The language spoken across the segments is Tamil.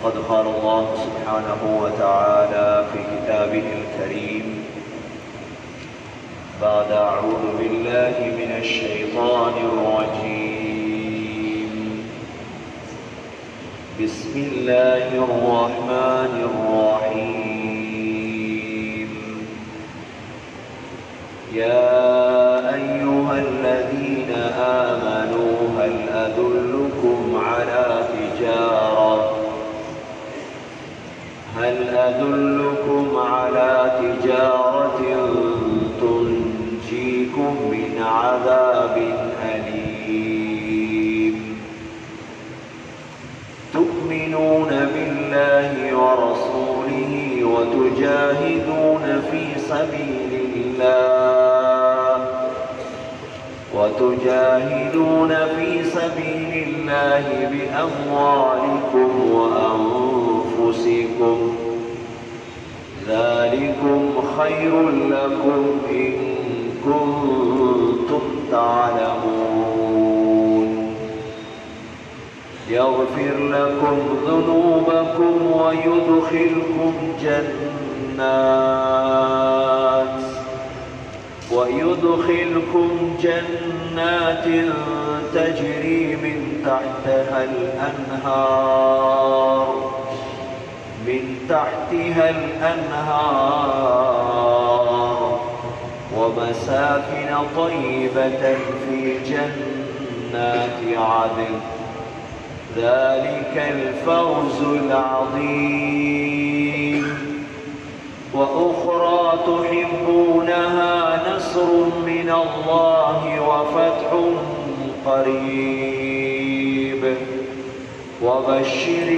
فقد قال الله سبحانه وتعالى في كتابه الكريم بعد أعوذ بالله من الشيطان الرجيم بسم الله الرحمن الرحيم يا أيها الذين آمنوا هل أدلكم على تجارة هل أدلكم على تجارة تنجيكم من عذاب أليم تؤمنون بالله ورسوله وتجاهدون في سبيل الله وتجاهدون في سبيل الله بأموالكم وأنفسكم ذلكم خير لكم إن كنتم تعلمون يغفر لكم ذنوبكم ويدخلكم جنات ويدخلكم جنات تجري من تحتها الأنهار من تحتها الأنهار ومساكن طيبة في جنات عدن ذلك الفوز العظيم وأخرى تحبونها نصر من الله وفتح قريب وبشر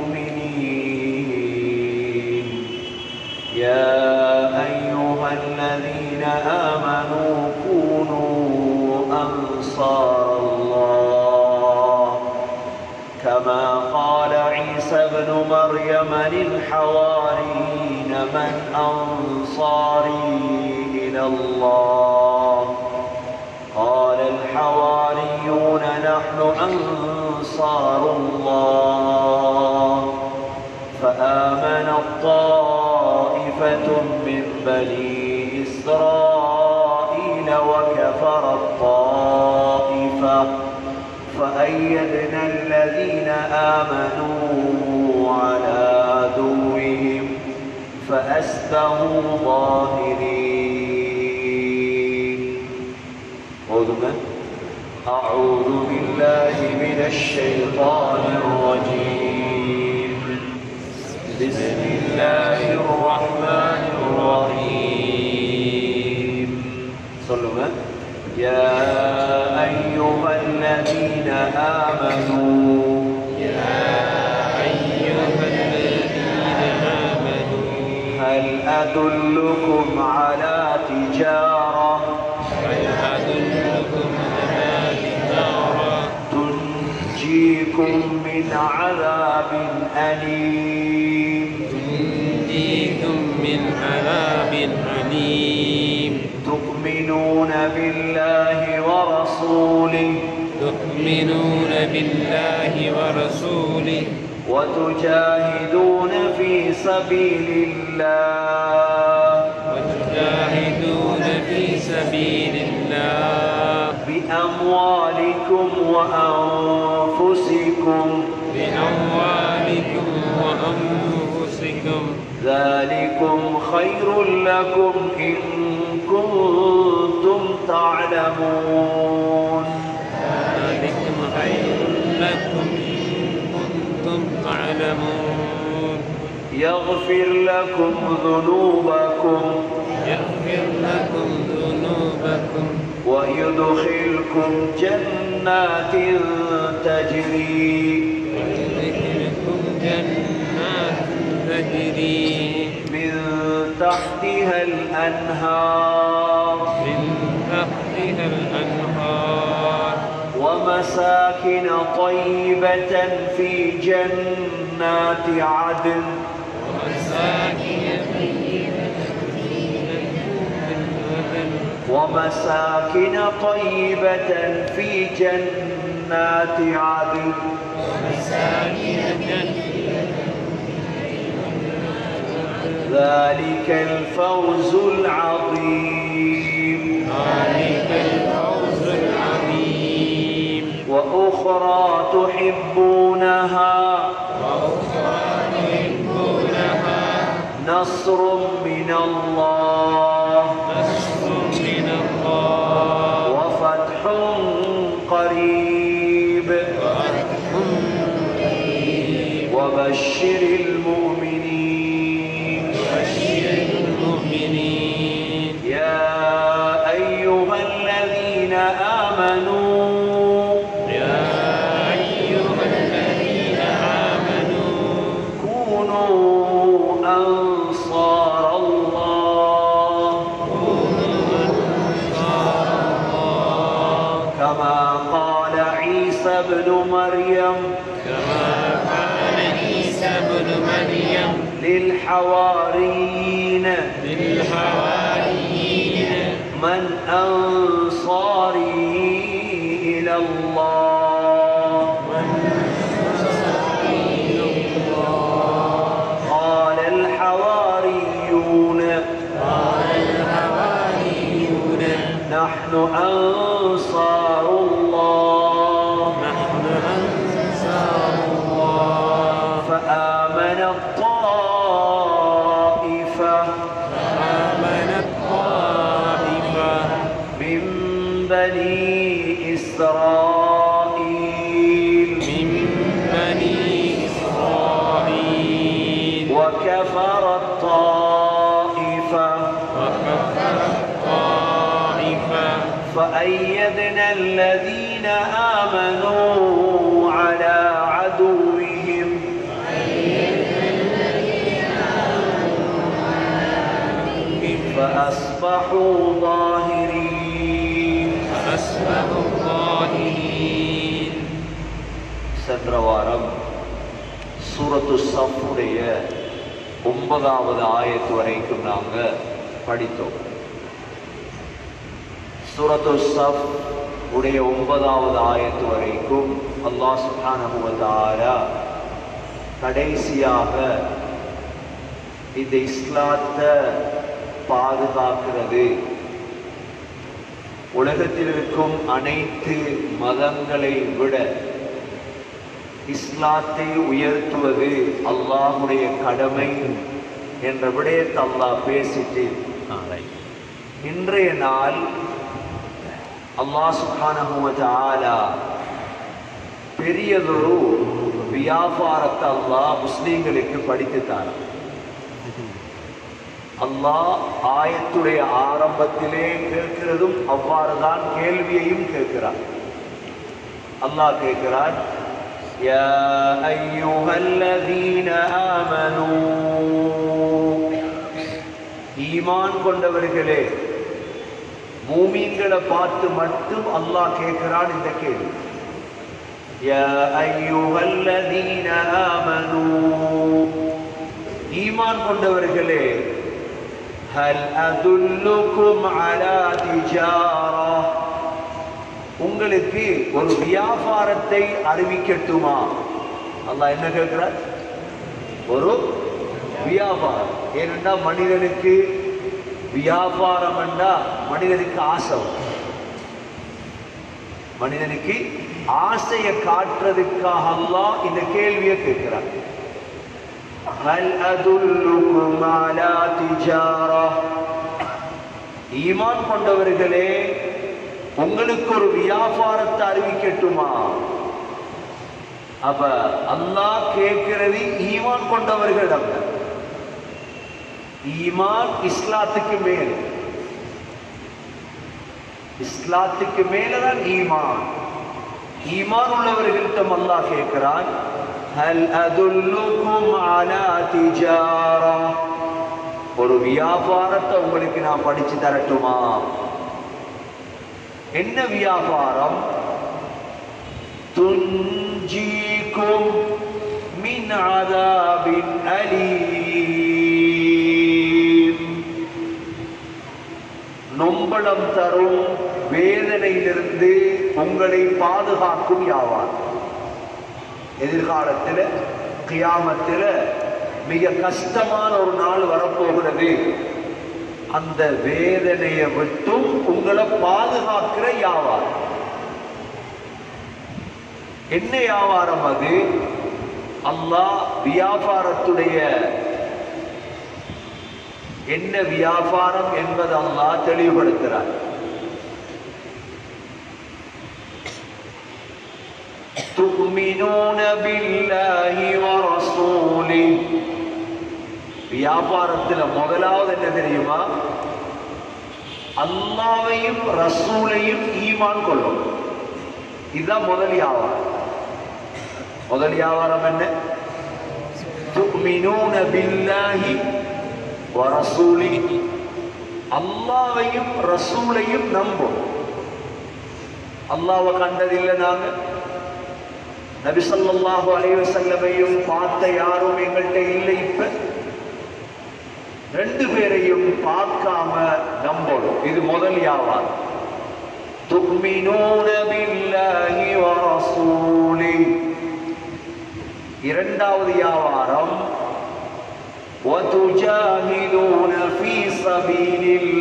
المؤمنين يا أيها الذين آمنوا كونوا أنصار الله كما قال عيسى ابن مريم للحواريين من أنصاري إلى الله قال الحواريون نحن أنصار الله فآمن الطائفة من بني إسرائيل وكفر الطائفة فأيدنا الذين آمنوا على عدوهم فأسبهوا ظاهرين عذبا أعوذ بالله من الشيطان الرجيم بسم الله الرحمن الرحيم صلوا يا أيها الذين آمنوا هل أدلكم على تجارة تنجيكم من عذاب أليم تنجيكم من عذاب أليم تؤمنون بالله ورسوله تؤمنون بالله ورسوله وتجاهدون في سبيل الله وتجاهدون في سبيل الله بأموالكم وأنفسكم بأموالكم وأنفسكم ذلكم خير لكم إن كنتم تعلمون ذلكم خير لكم إن كنتم تعلمون يغفر لكم ذنوبكم يغفر لكم ذنوبكم ويدخلكم جنات تجري ويدخلكم جنات تجري من تحتها الأنهار من تحتها الأنهار ومساكن طيبة في جنات عدن ومساكن طيبة في جنات ومساكن طيبة في جنات عدن ومساكن ذلك الفوز العظيم ذلك الفوز العظيم وأخرى تحبونها وأخرى تحبونها نصر من الله نصر من الله وفتح قريب وبشر المؤمنين بشر المؤمنين يا أيها الذين آمنوا يا أيها الذين آمنوا كونوا أنصار الله كما قال عيسى ابن مريم كما قال عيسى بن مريم للحواريين للحواريين من أنصاري إلى الله قال الحواريون الحواريون نحن أنصار الله نحن أنصار الله فآمن الطائفة آمنت طائفة من بني إسرائيل من بني إسرائيل وكفر الطائفة وكفر الطائفة فأيدنا الذين آمنوا على عدوهم فأصبحوا ظاهرين فأصبحوا الظاهرين சென்ற வாரம் சூரத்து சஃபுடைய ஒன்பதாவது ஆயத்து வரைக்கும் நாங்கள் படித்தோம் சூரத்து சஃப் உடைய ஒன்பதாவது ஆயத்து வரைக்கும் அல்லாஹ் சுப்ஹானஹு வ தஆலா கடைசியாக இந்த இஸ்லாத்தை பாதுகாக்கிறது உலகத்தில் இருக்கும் அனைத்து மதங்களை விட இஸ்லாத்தை உயர்த்துவது அல்லாஹுடைய கடமை என்ற விடயத்தை அல்லாஹ் பேசிட்டு இன்றைய நாள் அல்லாஹ் சுப்ஹானஹு வ தஆலா பெரியதொரு வியாபாரத்தை அல்லாஹ் முஸ்லீம்களுக்கு படித்துத்தார் அல்லாஹ் ஆயத்துடைய ஆரம்பத்திலே கேட்கிறதும் அவ்வாறு தான் கேள்வியையும் கேட்கிறார் அல்லாஹ் கேட்கிறார் يا أيها الذين آمنوا ஈமான் கொண்டவர்களே மூமீன்களை பார்த்து மட்டும் அல்லாஹ் கேட்கிறான் இந்த கேள்வி يا أيها الذين آمنوا ஈமான் கொண்டவர்களே هل أدلكم على تجارة உங்களுக்கு ஒரு வியாபாரத்தை அறிவிக்கட்டுமா அல்லாஹ் என்ன கேட்கிறார் ஒரு வியாபாரம் ஏனென்றா மனிதனுக்கு வியாபாரம் என்றா மனிதனுக்கு ஆசை வரும். மனிதனுக்கு ஆசையை காட்டுறதுக்காக அல்லாஹ் இந்த கேள்வியை கேட்கிறார் ஹல் அதுல்லுக்கும் அலா திஜாரா ஈமான் கொண்டவர்களே உங்களுக்கு ஒரு வியாபாரத்தை அறிவிக்கட்டுமா அப்ப அல்லாஹ் கேட்கிறது ஈமான் கொண்டவர்களிடம் ஈமான் இஸ்லாத்துக்கு மேல் இஸ்லாத்துக்கு மேலதான் ஈமான் ஈமான் உள்ளவர்களிடம் அல்லாஹ் கேட்கிறான் ஹல் அதுல்லுக்கும் அலா திஜாரா ஒரு வியாபாரத்தை உங்களுக்கு நான் படிச்சு தரட்டுமா என்ன வியாபாரம் துஞ்சிக்கும் மின் அதாபின் அலீம் நொம்பளம் தரும் வேதனையிலிருந்து உங்களை பாதுகாக்கும் யாவார் எதிர்காலத்தில் கியாமத்தில் மிக கஷ்டமான ஒரு நாள் வரப்போகிறது அந்த வேதனையை விட்டும் உங்களை பாதுகாக்கிற வியாபாரம் என்ன வியாபாரம் அது அல்லாஹ் வியாபாரத்துடைய என்ன வியாபாரம் என்பது அல்லாஹ் தெளிவுபடுத்துகிறார் تؤمنون بالله ورسوله வியாபாரத்துல முதலாவது என்ன தெரியுமா அல்லாவையும் ரசூலையும் ஈமான் கொள்ளும் இதுதான் முதல் வியாபாரம் முதல் வியாபாரம் என்ன துமினூன பில்லாஹி வரசூலி அல்லாவையும் ரசூலையும் நம்பும் அல்லாவை கண்டதில்லை நாங்க நபி ஸல்லல்லாஹு அலைஹி வஸல்லமையும் பார்த்த யாரும் எங்கள்கிட்ட இல்லை இப்ப ரெண்டு பேரையும் பார்க்காம நம்பணும் இது முதல் வியாபாரம் துக்மினூன பில்லாஹி வரசூலி இரண்டாவது வியாபாரம் وتجاهدون في سبيل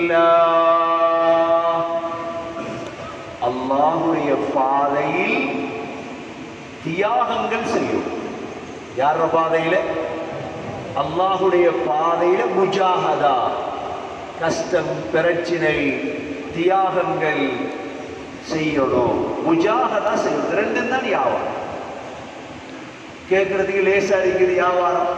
الله அல்லாஹுடைய பாதையில் தியாகங்கள் செய்யும் யார பாதையில அல்லாஹுடைய பாதையில முஜாஹதா கஷ்டம் பிரச்சினை தியாகங்கள் செய்யணும் முஜாஹதா செய்யணும் ரெண்டும் தான் வியாபாரம் கேட்கறதுக்கு லேசா இருக்குது வியாபாரம்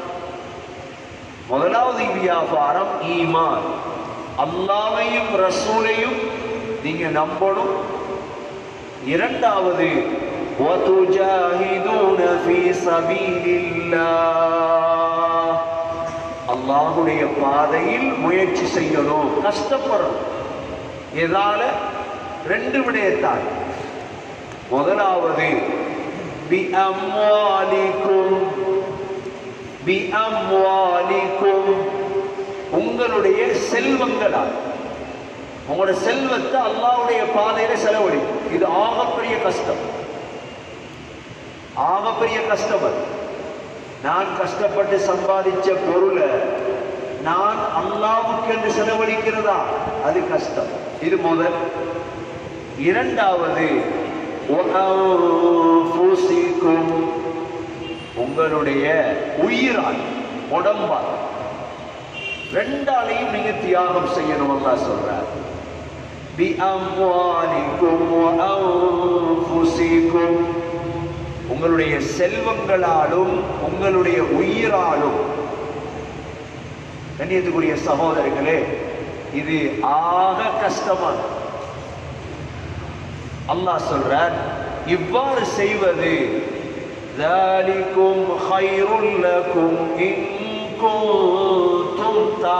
முதலாவது வியாபாரம் ஈமான் அல்லாவையும் ரசூலையும் நீங்க நம்பணும் இரண்டாவது وَتُجَاهِدُونَ فِي سَبِيلِ اللَّهِ அல்லாஹுடைய பாதையில் முயற்சி செய்யணும் கஷ்டப்படணும் எதால ரெண்டு விடயத்தான் முதலாவது பிஅம்வாலிக்கும் பிஅம்வாலிக்கும் உங்களுடைய செல்வங்களால் உங்களோட செல்வத்தை அல்லாஹ்வுடைய பாதையில செலவழிக்கும் இது ஆகப்பெரிய கஷ்டம் ஆகப்பெரிய கஷ்டம் அது நான் கஷ்டப்பட்டு சம்பாதிச்ச பொருளை நான் அல்லாவுக்கு என்று செலவழிக்கிறதா அது கஷ்டம் இது முதல் இரண்டாவது وَأَنفُسِكُمْ உங்களுடைய உயிரால் உடம்பால் ரெண்டாலையும் நீங்க தியாகம் செய்யணும் அல்லாஹ் சொல்றார் بِأَمْوَالِكُمْ وَأَنفُسِكُمْ உங்களுடைய செல்வங்களாலும் உங்களுடைய உயிராலும் கண்ணியத்துக்குரிய சகோதரர்களே இது ஆக கஷ்டமான அல்லாஹ் சொல்றார் இவ்வாறு செய்வது ذَلِكُمْ خَيْرٌ لَكُمْ إِن كُنتُمْ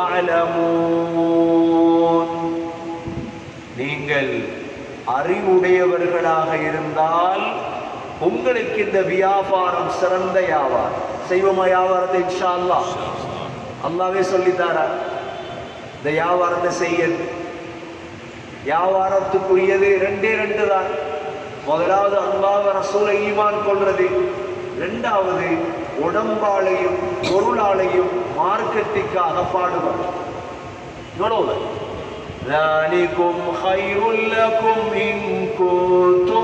تَعْلَمُونَ நீங்கள் அறிவுடையவர்களாக இருந்தால் உங்களுக்கு இந்த வியாபாரம் சிறந்த வியாபாரம் செய்வோமா வியாபாரத்தை இன்ஷா அல்லாஹ் அல்லாவே சொல்லித்தாரா இந்த வியாபாரத்தை செய்ய வியாபாரத்துக்குரியது ரெண்டே ரெண்டு தான் முதலாவது அல்லாஹ் ரசூலை ஈமான் கொள்றது ரெண்டாவது உடம்பாளையும் பொருளாளையும் மார்க்கெட்டிற்காக பாடுபடும் இவ்வளவுதான் ذلكم خير لكم إن كنتم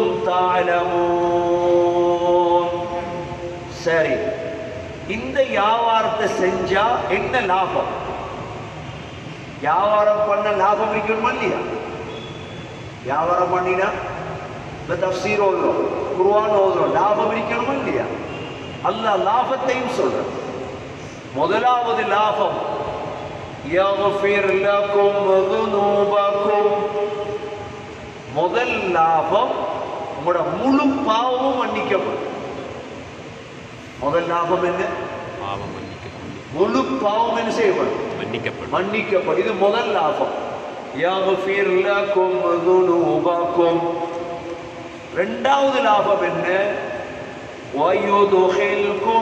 تعلمون சரி இந்த வியாபாரத்தை செஞ்சா என்ன லாபம் வியாபாரம் பண்ண லாபம் இருக்கணுமா இல்லையா வியாபாரம் பண்ணினா இந்த தப்சீர் ஓதுறோம் குருவான் ஓதுறோம் லாபம் இருக்கணுமா இல்லையா அல்லாஹ் லாபத்தையும் சொல்றேன் முதலாவது லாபம் يغفر لكم ذنوبكم முதல் லாபம் உங்களோட முழு பாவமும் மன்னிக்கப்படும் முதல் லாபம் என்ன பாவம் மன்னிக்கப்படும் முழு பாவம் என்ன செய்யப்படும் மன்னிக்கப்படும் மன்னிக்கப்படும் இது முதல் லாபம் يغفر لكم ذنوبكم ரெண்டாவது லாபம் என்ன ويدخلكم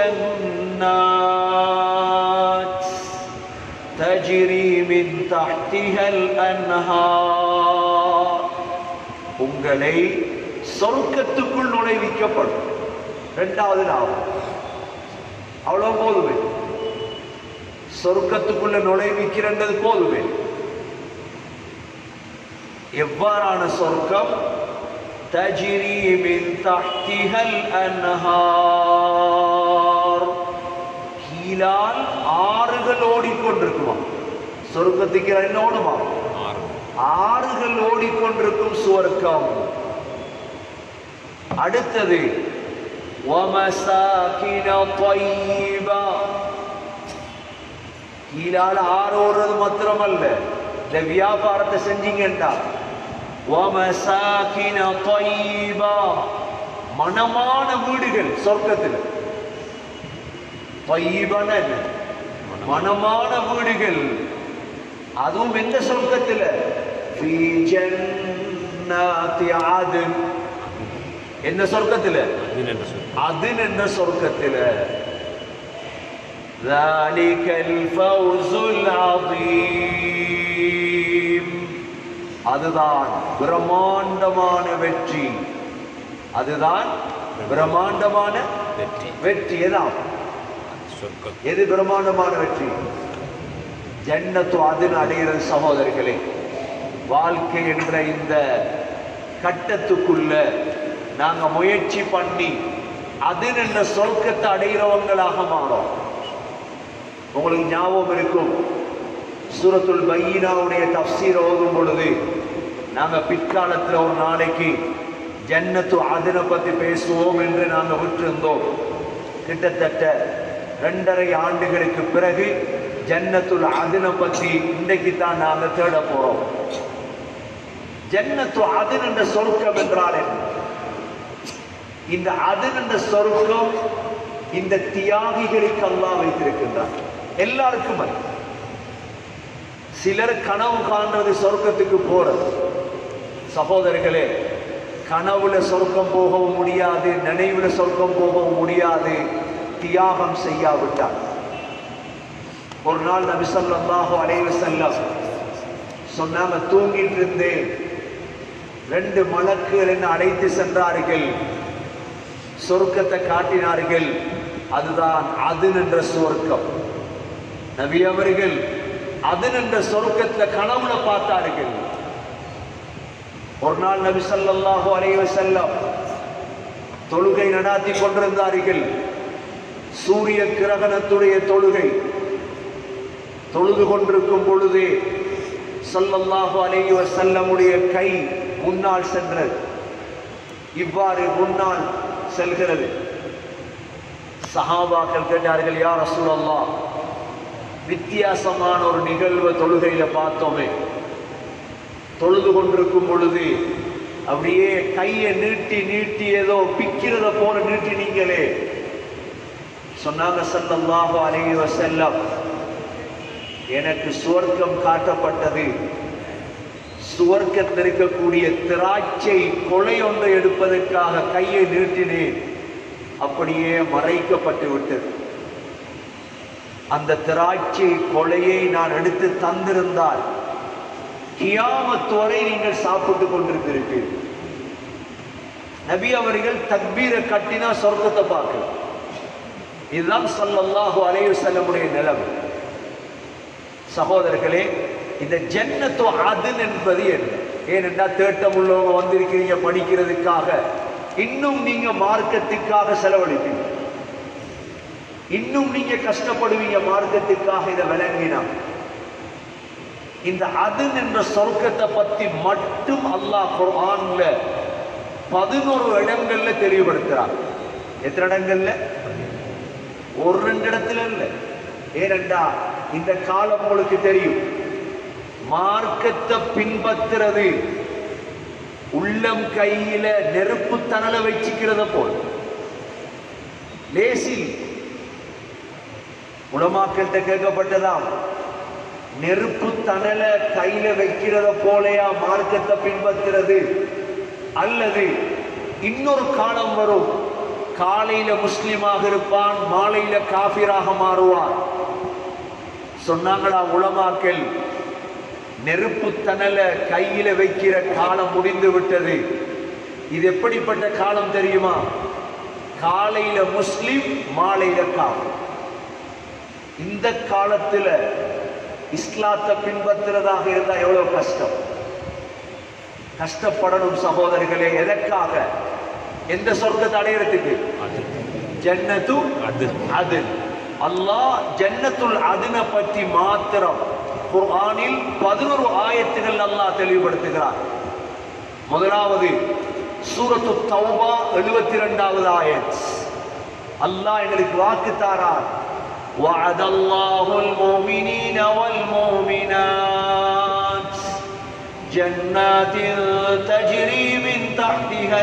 جنات تجري من تحتها الأنهار உங்களை சொர்க்கத்துக்குள் நுழைவிக்கப்படும் இரண்டாவது லாபம் அவ்வளவு போதுமே சொர்க்கத்துக்குள்ள நுழைவிக்கிறன்றது போதுமே எவ்வாறான சொர்க்கம் தஜிரி மின் தஹ்திஹல் அன்ஹார் கீழால் ஆறுகள் ஓடிக்கொண்டிருக்குமா சொர்க்கத்துக்கு என்ன ஓடுமா ஆறு ஆறுகள் ஓடிக்கொண்டிருக்கும் சுவர்க்கம் அடுத்தது وَمَسَاكِنَ طَيِّبَةً கீழால ஆறு ஓடுறது மாத்திரமல்ல இந்த வியாபாரத்தை செஞ்சீங்கண்டா وَمَسَاكِنَ طَيِّبَةً மனமான வீடுகள் சொர்க்கத்தில் طيبன என்ன? மனமான வீடுகள் அதுவும் எந்த சொர்க்கத்தில் في جنات عدن என்ன சொர்க்கத்தில் அதின் என்று சொல் அதின் என்ற சொர்க்கத்தில் ذلك الفوز العظيم அதுதான் பிரம்மாண்டமான வெற்றி அதுதான் பிரம்மாண்டமான வெற்றி வெற்றி எதான் சொர்க்கம் எது பிரம்மாண்டமான வெற்றி ஜன்னத்து அதின் அடைகிற சகோதரர்களே வாழ்க்கை என்ற இந்த கட்டத்துக்குள்ள நாங்க முயற்சி பண்ணி அதின் என்ற சொர்க்கத்தை அடைகிறவங்களாக மாறோம் உங்களுக்கு ஞாபகம் இருக்கும் சூரத்துல் பையினாவுடைய தப்சீர் ஓதும் பொழுது நாங்க பிற்காலத்துல ஒரு நாளைக்கு ஜன்னத்து அதினை பத்தி பேசுவோம் என்று நாங்க விட்டிருந்தோம் கிட்டத்தட்ட ரெண்டரை ஆண்டுகளுக்கு பிறகு ஜன்னத்துல் அதினை பத்தி இன்றைக்கு தான் நாங்க தேட போறோம் ஜன்னத்து அதின் என்ற சொர்க்கம் என்றால் என்ன இந்த அதின் என்ற சொர்க்கம் இந்த தியாகிகளுக்கு அல்லாஹ் வைத்திருக்கின்றார் எல்லாருக்கும் அது சிலர் கனவு காண்றது சொர்க்கத்துக்கு போறது சகோதரர்களே கனவுல சொர்க்கம் போகவும் முடியாது நினைவுல சொர்க்கம் போகவும் முடியாது தியாகம் செய்யாவிட்டார் ஒரு நாள் நபி ஸல்லல்லாஹு அலைஹி வஸல்லம் சொன்னாங்க தூங்கிட்டு இருந்தேன் ரெண்டு மலக்குகள் என்ன அழைத்து சென்றார்கள் சொர்க்கத்தை காட்டினார்கள் அதுதான் அது என்ற சொர்க்கம் நபி அவர்கள் அது என்ற சொர்க்கத்தை கனவுல பார்த்தார்கள் ஒரு நாள் நபி ஸல்லல்லாஹு அலைஹி வஸல்லம் தொழுகை நடாத்தி கொண்டிருந்தார்கள் சூரிய கிரகணத்துடைய தொழுகை தொழுது கொண்டிருக்கும் பொழுதே ஸல்லல்லாஹு அலைஹி வஸல்லமுடைய கை முன்னால் சென்றது இவ்வாறு முன்னால் செல்கிறது சஹாபாக்கள் கேட்டார்கள் யார் ரசூலல்லாஹ் வித்தியாசமான ஒரு நிகழ்வை தொழுகையில பார்த்தோமே தொழுது கொண்டிருக்கும் பொழுது அப்படியே கையை நீட்டி நீட்டி ஏதோ பிக்கிறத போல நீட்டினீங்களே சொன்னாங்க ஸல்லல்லாஹு அலைஹி வஸல்லம் எனக்கு சுவர்க்கம் காட்டப்பட்டது சுவர்க்கத்தில் இருக்கக்கூடிய திராட்சை கொலை ஒன்றை எடுப்பதற்காக கையை நீட்டினேன் அப்படியே மறைக்கப்பட்டு விட்டது அந்த திராட்சை கொலையை நான் எடுத்து தந்திருந்தால் கியாமத் வரை நீங்கள் சாப்பிட்டு கொண்டிருப்பீர்கள் நபி அவர்கள் தக்பீரை கட்டினா சொர்க்கத்தை பார்க்க இதுதான் ஸல்லல்லாஹு அலைஹி வஸல்லமுடைய நிலைமை சகோதரர்களே இந்த ஜன்னத்து அதின் என்பது என்ன ஏனென்றால் தேட்டம் உள்ளவங்க வந்திருக்கிறீங்க படிக்கிறதுக்காக இன்னும் நீங்க மார்க்கத்துக்காக செலவழிப்பீங்க இன்னும் நீங்க கஷ்டப்படுவீங்க மார்க்கத்துக்காக இதை விளங்கினா இந்த அதின் என்ற சொர்க்கத்தை பத்தி மட்டும் அல்லாஹ் குர்ஆன்ல பதினோரு இடங்கள்ல தெளிவுபடுத்துறான் எத்தனை இடங்கள்ல ஒரு ரெண்டு இடத்துல இல்ல ஏனென்றா இந்த காலம் உங்களுக்கு தெரியும் மார்க்கத்தை பின்பற்றுறது உள்ளம் கையில நெருப்பு தணல வச்சுக்கிறத போல லேசி உலமாக்கள்கிட்ட கேட்கப்பட்டதாம் நெருப்பு தணல கையில வைக்கிறத போலயா மார்க்கத்தை பின்பற்றுறது அல்லது இன்னொரு காலம் வரும் காலையில முஸ்லிமாக இருப்பான் மாலையில காபிராக மாறுவான் சொன்னாங்களா உலமாக்கள் நெருப்பு தணல கையில வைக்கிற காலம் முடிந்து விட்டது இது எப்படிப்பட்ட காலம் தெரியுமா காலையில முஸ்லிம் மாலையில காஃபிர் இந்த காலத்துல இஸ்லாத்தை பின்பற்றுறதாக இருந்தா எவ்வளவு கஷ்டம் கஷ்டப்படணும் சகோதரர்களே எதற்காக எந்த சொர்க்கத்தை அடையறதுக்கு அது ஜன்னத்து அது அது அல்லாஹ் ஜன்னத்துல் அதுன பற்றி மாத்திரம் குர்ஆனில் பதினொரு ஆயத்துகள் அல்லாஹ் தெளிவுபடுத்துகிறார் முதலாவது சூரத்து தௌபா எழுபத்தி ரெண்டாவது ஆயத் அல்லாஹ் எங்களுக்கு வாக்கு தாரார் وعد الله المؤمنين والمؤمنات جنات تجري من تحتها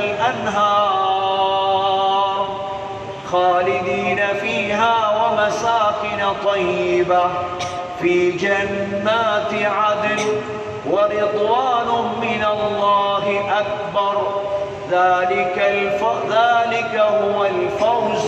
الأنهار خالدين فيها ومساكن طيبة في جنات عدن ورضوان من الله أكبر ذلك الف... ذلك هو الفوز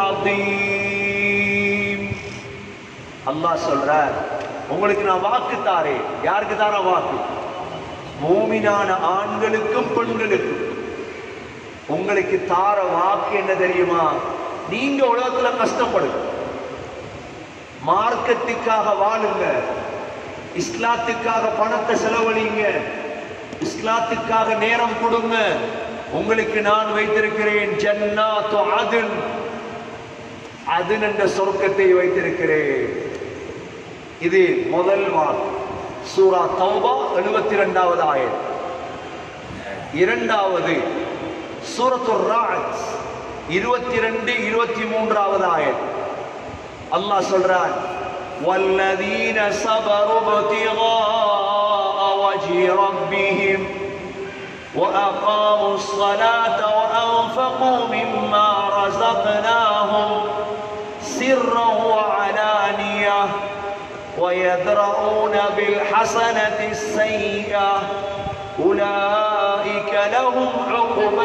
العظيم அல்லாஹ் சொல்றார் உங்களுக்கு நான் வாக்கு தாரேன் யாருக்கு தாரா வாக்கு மூமினான ஆண்களுக்கும் பெண்களுக்கும் உங்களுக்கு தார வாக்கு என்ன தெரியுமா நீங்க உலகத்துல கஷ்டப்படுங்க மார்க்கத்துக்காக வாழுங்க இஸ்லாத்துக்காக பணத்தை செலவழிங்க இஸ்லாத்துக்காக நேரம் கொடுங்க உங்களுக்கு நான் வைத்திருக்கிறேன் ஜன்னாத்து அதுன் அதுன் என்ற சொர்க்கத்தை வைத்திருக்கிறேன் இது முதல் வாக்கு சூரா தௌபா எழுபத்தி ரெண்டாவது ஆயத் இரண்டாவது சூரத்து ராஜ் இருபத்தி ரெண்டு இருபத்தி மூன்றாவது ஆயத் அல்லாஹ் சொல்றான் والذين صبروا ابتغاء وجه ربهم وأقاموا الصلاة وأنفقوا مما رزقناهم سرا وعلانية ويدرؤون بالحسنة السيئة أولئك لهم عقبى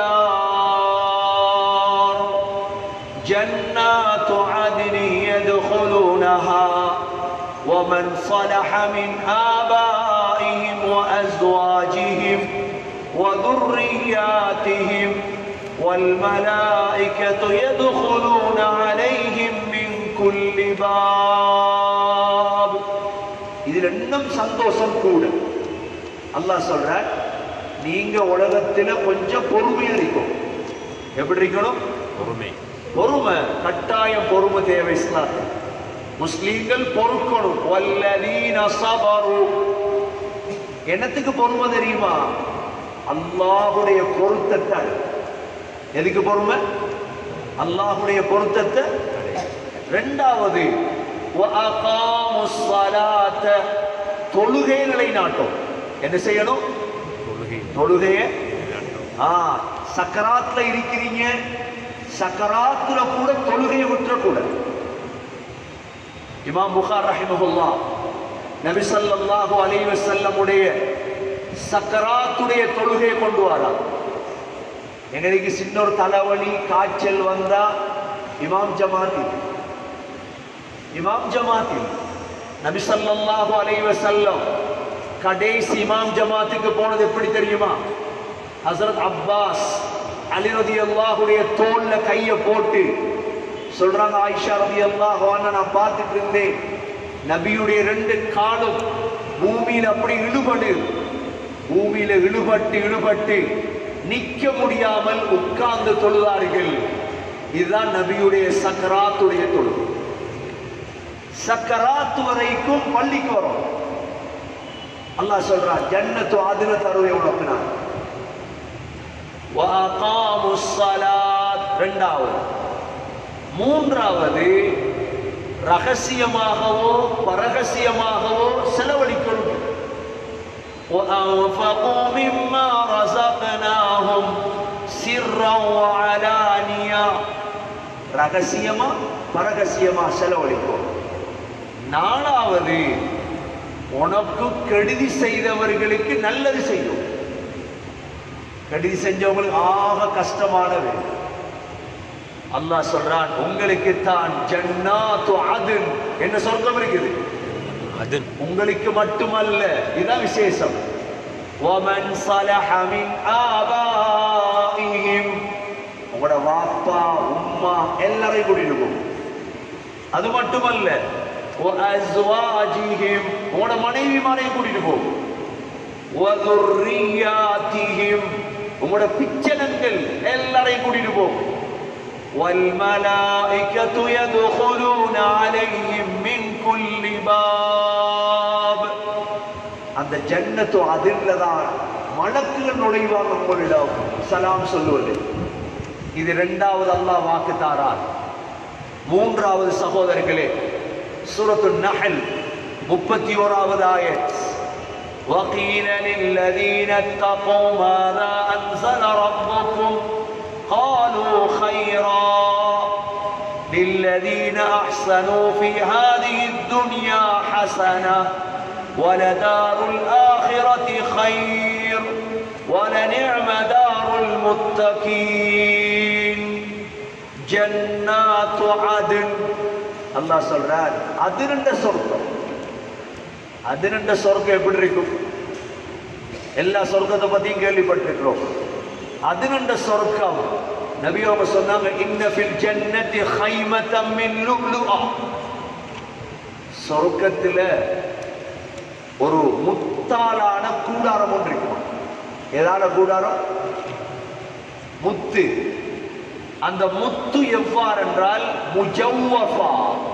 الدار جنات عدن يدخلونها ومن صلح من آبائهم وأزواجهم وذرياتهم والملائكة يدخلون عليهم من كل باب இதில் இன்னும் சந்தோஷம் கூட அல்லாஹ் சொல்ற நீங்க உலகத்துல கொஞ்சம் பொறுமையா இருக்கும் எப்படி இருக்கணும் பொறுமை பொறுமை கட்டாயம் பொறுமை தேவை இஸ்லாம் முஸ்லீம்கள் பொறுக்கணும் வல்லதீன சபரு என்னத்துக்கு பொறுமை தெரியுமா அல்லாஹுடைய பொருத்தத்தை எதுக்கு பொறுமை அல்லாஹுடைய பொருத்தத்தை ரெண்டாவது وَأَقَامُوا الصَّلَاةَ தொழுகைகளை நாட்டும் என்ன செய்யணும் தொழுகை தொழுகையை நாட்டம். ஆ சக்கராத்துல இருக்கிறீங்க சக்கராத்துல கூட தொழுகையை விட்டுறக்கூடாது இமாம் புகார் ரஹிமஹுல்லா நபி ஸல்லல்லாஹு அலைஹி வஸல்லமுடைய சக்கராத்துடைய தொழுகையை கொண்டு வரார் எங்களுக்கு சின்ன ஒரு தலைவலி காய்ச்சல் வந்தா இமாம் ஜமாத்தில் இமாம் ஜமாத்தில் நபி ஸல்லல்லாஹு அலைஹி வஸல்லம் கடைசி இமாம் ஜமாத்துக்கு போனது எப்படி தெரியுமா ஹசரத் அப்பாஸ் அலி ரலியல்லாஹுடைய தோல்ல கைய போட்டு சொல்றாங்க ஆயிஷா ரலியல்லாஹு அன்ஹா நான் பார்த்துட்டு இருந்தேன் நபியுடைய ரெண்டு காலும் பூமியில அப்படி இழுபடு பூமியில இழுபட்டு இழுபட்டு நிக்க முடியாமல் உட்கார்ந்து தொழுதார்கள் இதுதான் நபியுடைய சக்கராத்துடைய தொழுகை சக்கராத்து வரைக்கும் பள்ளிக்கு வரும் அல்லாஹ் சொல்றான் ஜன்னத்து ஆதின தருவை உனக்கு நான் وَأَقَامُوا الصَّلَاةَ ரெண்டாவது மூன்றாவது ரகசியமாகவோ பரகசியமாகவோ செலவழிக்கணும் وأنفقوا مما رزقناهم سرا وعلانية ரகசியமா பரகசியமா செலவழிக்கும் நாலாவது உனக்கு கெடுதி செய்தவர்களுக்கு நல்லது செய்யும் கெடுதி செஞ்சவங்களுக்கு ஆக கஷ்டமானது அல்லாஹ் சொல்றான் உங்களுக்கு தான் ஜன்னாத்து அதுன் என்ன சொர்க்கம் இருக்குது அது உங்களுக்கு மட்டுமல்ல இதுதான் விசேஷம் وَمَنْ صَلَحَ مِنْ آبَائِهِمْ உங்களோட வாப்பா உம்மா எல்லாரையும் கூட்டிட்டு போகும் அது மட்டுமல்ல وَأَزْوَاجِهِمْ உங்களோட மனைவிமாரையும் கூட்டிட்டு போகும் وَذُرِّيَّاتِهِمْ உங்களோட பிச்சனங்கள் எல்லாரையும் கூட்டிட்டு போகும் وَالْمَلَائِكَةُ يَدْخُلُونَ عَلَيْهِمْ مِنْ كُلِّ بَابٍ அந்த ஜன்னத்து அதிர்லதான் மலக்குகள் நுழைவாங்க உங்களிடம் சலாம் சொல்லுவது இது இரண்டாவது அல்லாஹ் வாக்கு தாரார் மூன்றாவது சகோதரர்களே சூரத்து நஹல் முப்பத்தி ஓராவது ஆயத் وقيل للذين اتقوا ماذا أنزل ربكم قالوا خيرا للذين أحسنوا في هذه الدنيا حسنة ولدار الآخرة خير ولنعم دار المتقين جنات عدن அல்லாஹ் சொல்றார் அதிரண்ட சொர்க்கம் அதிரண்ட சொர்க்கம் எப்படி இருக்கும் எல்லா சொர்க்கத்தை பத்தியும் கேள்விப்பட்டிருக்கிறோம் அதிரண்ட சொர்க்கம் நபி அவங்க சொன்னாங்க இன்ன ஃபில் ஜன்னதி ஹைமதம் மின் லுக்லுஆ சொர்க்கத்துல ஒரு முத்தாலான கூடாரம் ஒன்று இருக்கும் ஏதான கூடாரம் முத்து அந்த முத்து எவ்வாறு என்றால் முஜவ்வஃபா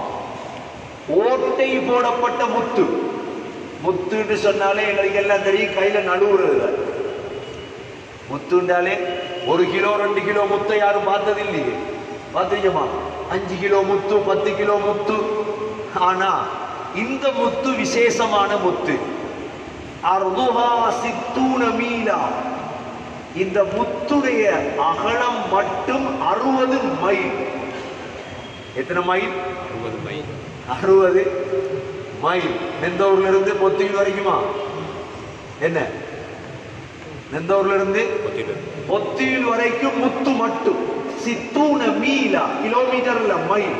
ஓட்டை போடப்பட்ட முத்து முத்துன்னு சொன்னாலே எங்களுக்கு எல்லாம் தெரியும் கையில நழுவுறது முத்துண்டாலே ஒரு கிலோ ரெண்டு கிலோ முத்தை யாரும் பார்த்தது இல்லையே பார்த்துருக்கமா அஞ்சு கிலோ முத்து பத்து கிலோ முத்து ஆனா இந்த முத்து விசேஷமான முத்து அர்துஹா சித்தூன மீலா இந்த முத்துடைய அகலம் மட்டும் அறுபது மைல் எத்தனை மைல் அறுபது மைல் அறுபது மைல் நெந்தூர்ல இருந்து பொத்தியில் வரைக்குமா என்ன நெந்தூர்ல இருந்து கொத்திட்டு பொத்தியில் வரைக்கும் முத்து மட்டும் சித்தூன மீலா கிலோமீட்டர்ல மைல்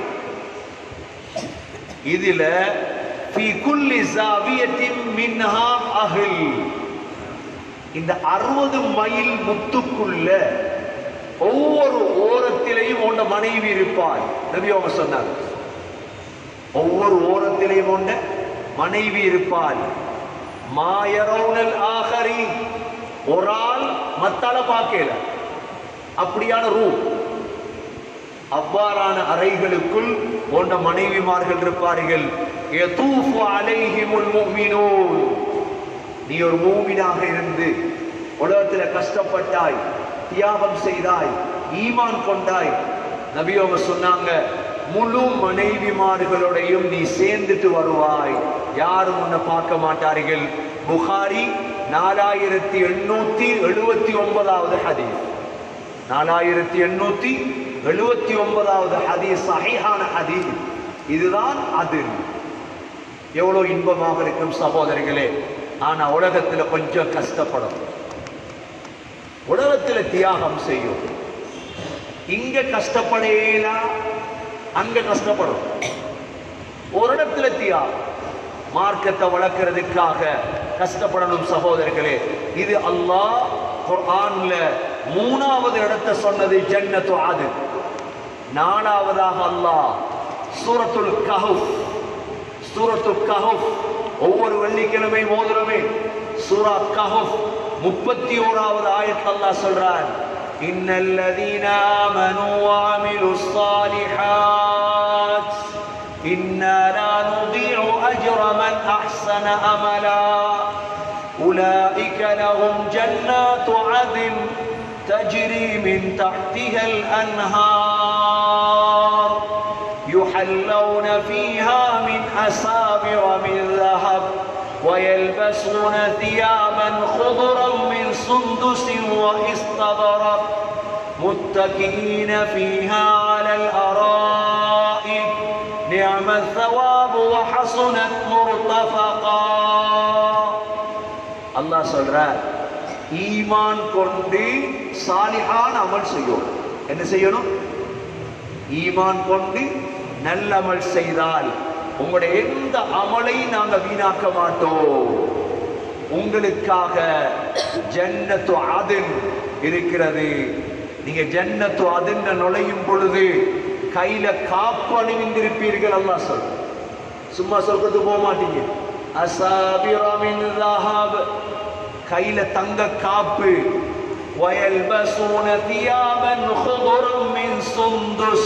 இதுல في كل زاوية منها أهل இந்த அறுபது மைல் முத்துக்குள்ள ஒவ்வொரு ஓரத்திலையும் உண்ட மனைவி இருப்பாள் நபி அவங்க சொன்னாங்க ஒவ்வொரு ஓரத்திலையும் உண்ட மனைவி இருப்பாள் மாயரவுனல் ஆகரி ஒரு ஆள் மத்தால பார்க்கல அப்படியான ரூ அவ்வாறான அறைகளுக்குள் போன்ற மனைவிமார்கள் இருப்பார்கள் யதூஃபு அலைஹிமுல் முஃமினூன் நீ ஒரு மூமினாக இருந்து உலகத்துல கஷ்டப்பட்டாய் தியாகம் செய்தாய் ஈமான் கொண்டாய் நபி அவங்க சொன்னாங்க முழு மனைவிமார்களோடையும் நீ சேர்ந்துட்டு வருவாய் யாரும் உன்னை பார்க்க மாட்டார்கள் புகாரி நாலாயிரத்தி எண்ணூத்தி எழுபத்தி ஒன்பதாவது ஹதீஸ் நாலாயிரத்தி எண்ணூத்தி எழுபத்தி ஒன்பதாவது ஹதீஸ் சஹீஹான ஹதீஸ் இதுதான் அது எவ்வளவு இன்பமாக இருக்கும் சகோதரிகளே ஆனா உலகத்துல கொஞ்சம் கஷ்டப்படும் உலகத்துல தியாகம் செய்யும் இங்க கஷ்டப்படையலாம் அங்க கஷ்டப்படும் ஒரு இடத்துல தியாகம் மார்க்கத்தை வளர்க்கறதுக்காக கஷ்டப்படணும் சகோதரர்களே இது அல்லாஹ் குர்ஆன்ல மூணாவது இடத்தை சொன்னது ஜன்னத்து ஆது நாலாவதாக அல்லாஹ் சூரத்துல் கஹஃப் சூரத்துல் கஹஃப் ஒவ்வொரு வெள்ளிக்கிழமை மோதிரமே சூரா கஹஃப் முப்பத்தி ஓராவது ஆயத் அல்லாஹ் சொல்றார் إن الذين آمنوا وعملوا الصالحات إنا لا نضيع أجر من أحسن أملا أولئك لهم جنات عدن تجري من تحتها الأنهار يحلون فيها من أسابر من ذهب ويلبسون ثيابا خضرا من سندس واستبرق متكئين فيها على الأرائك نعم الثواب وحسنت مرتفقا அல்லாஹ் சொல்றார் ஈமான் கொண்டு சாலிஹான் அமல் செய்யும் என்ன செய்யணும் ஈமான் கொண்டு நல்ல அமல் செய்தால் உங்களுடைய எந்த அமலை நாங்க வீணாக்க மாட்டோம் உங்களுக்காக ஜன்னத்து அதின் இருக்கிறது நீங்க ஜன்னத்து அதின் நுழையும் பொழுது கையில காப்பு அணிவிந்திருப்பீர்கள் அல்லாஹ் சொல் சும்மா சொர்க்கத்துக்கு போக மாட்டீங்க அசாபிரமின் ذهب கையில தங்க காப்பு ويلبسون ثيابا خضرا من سندس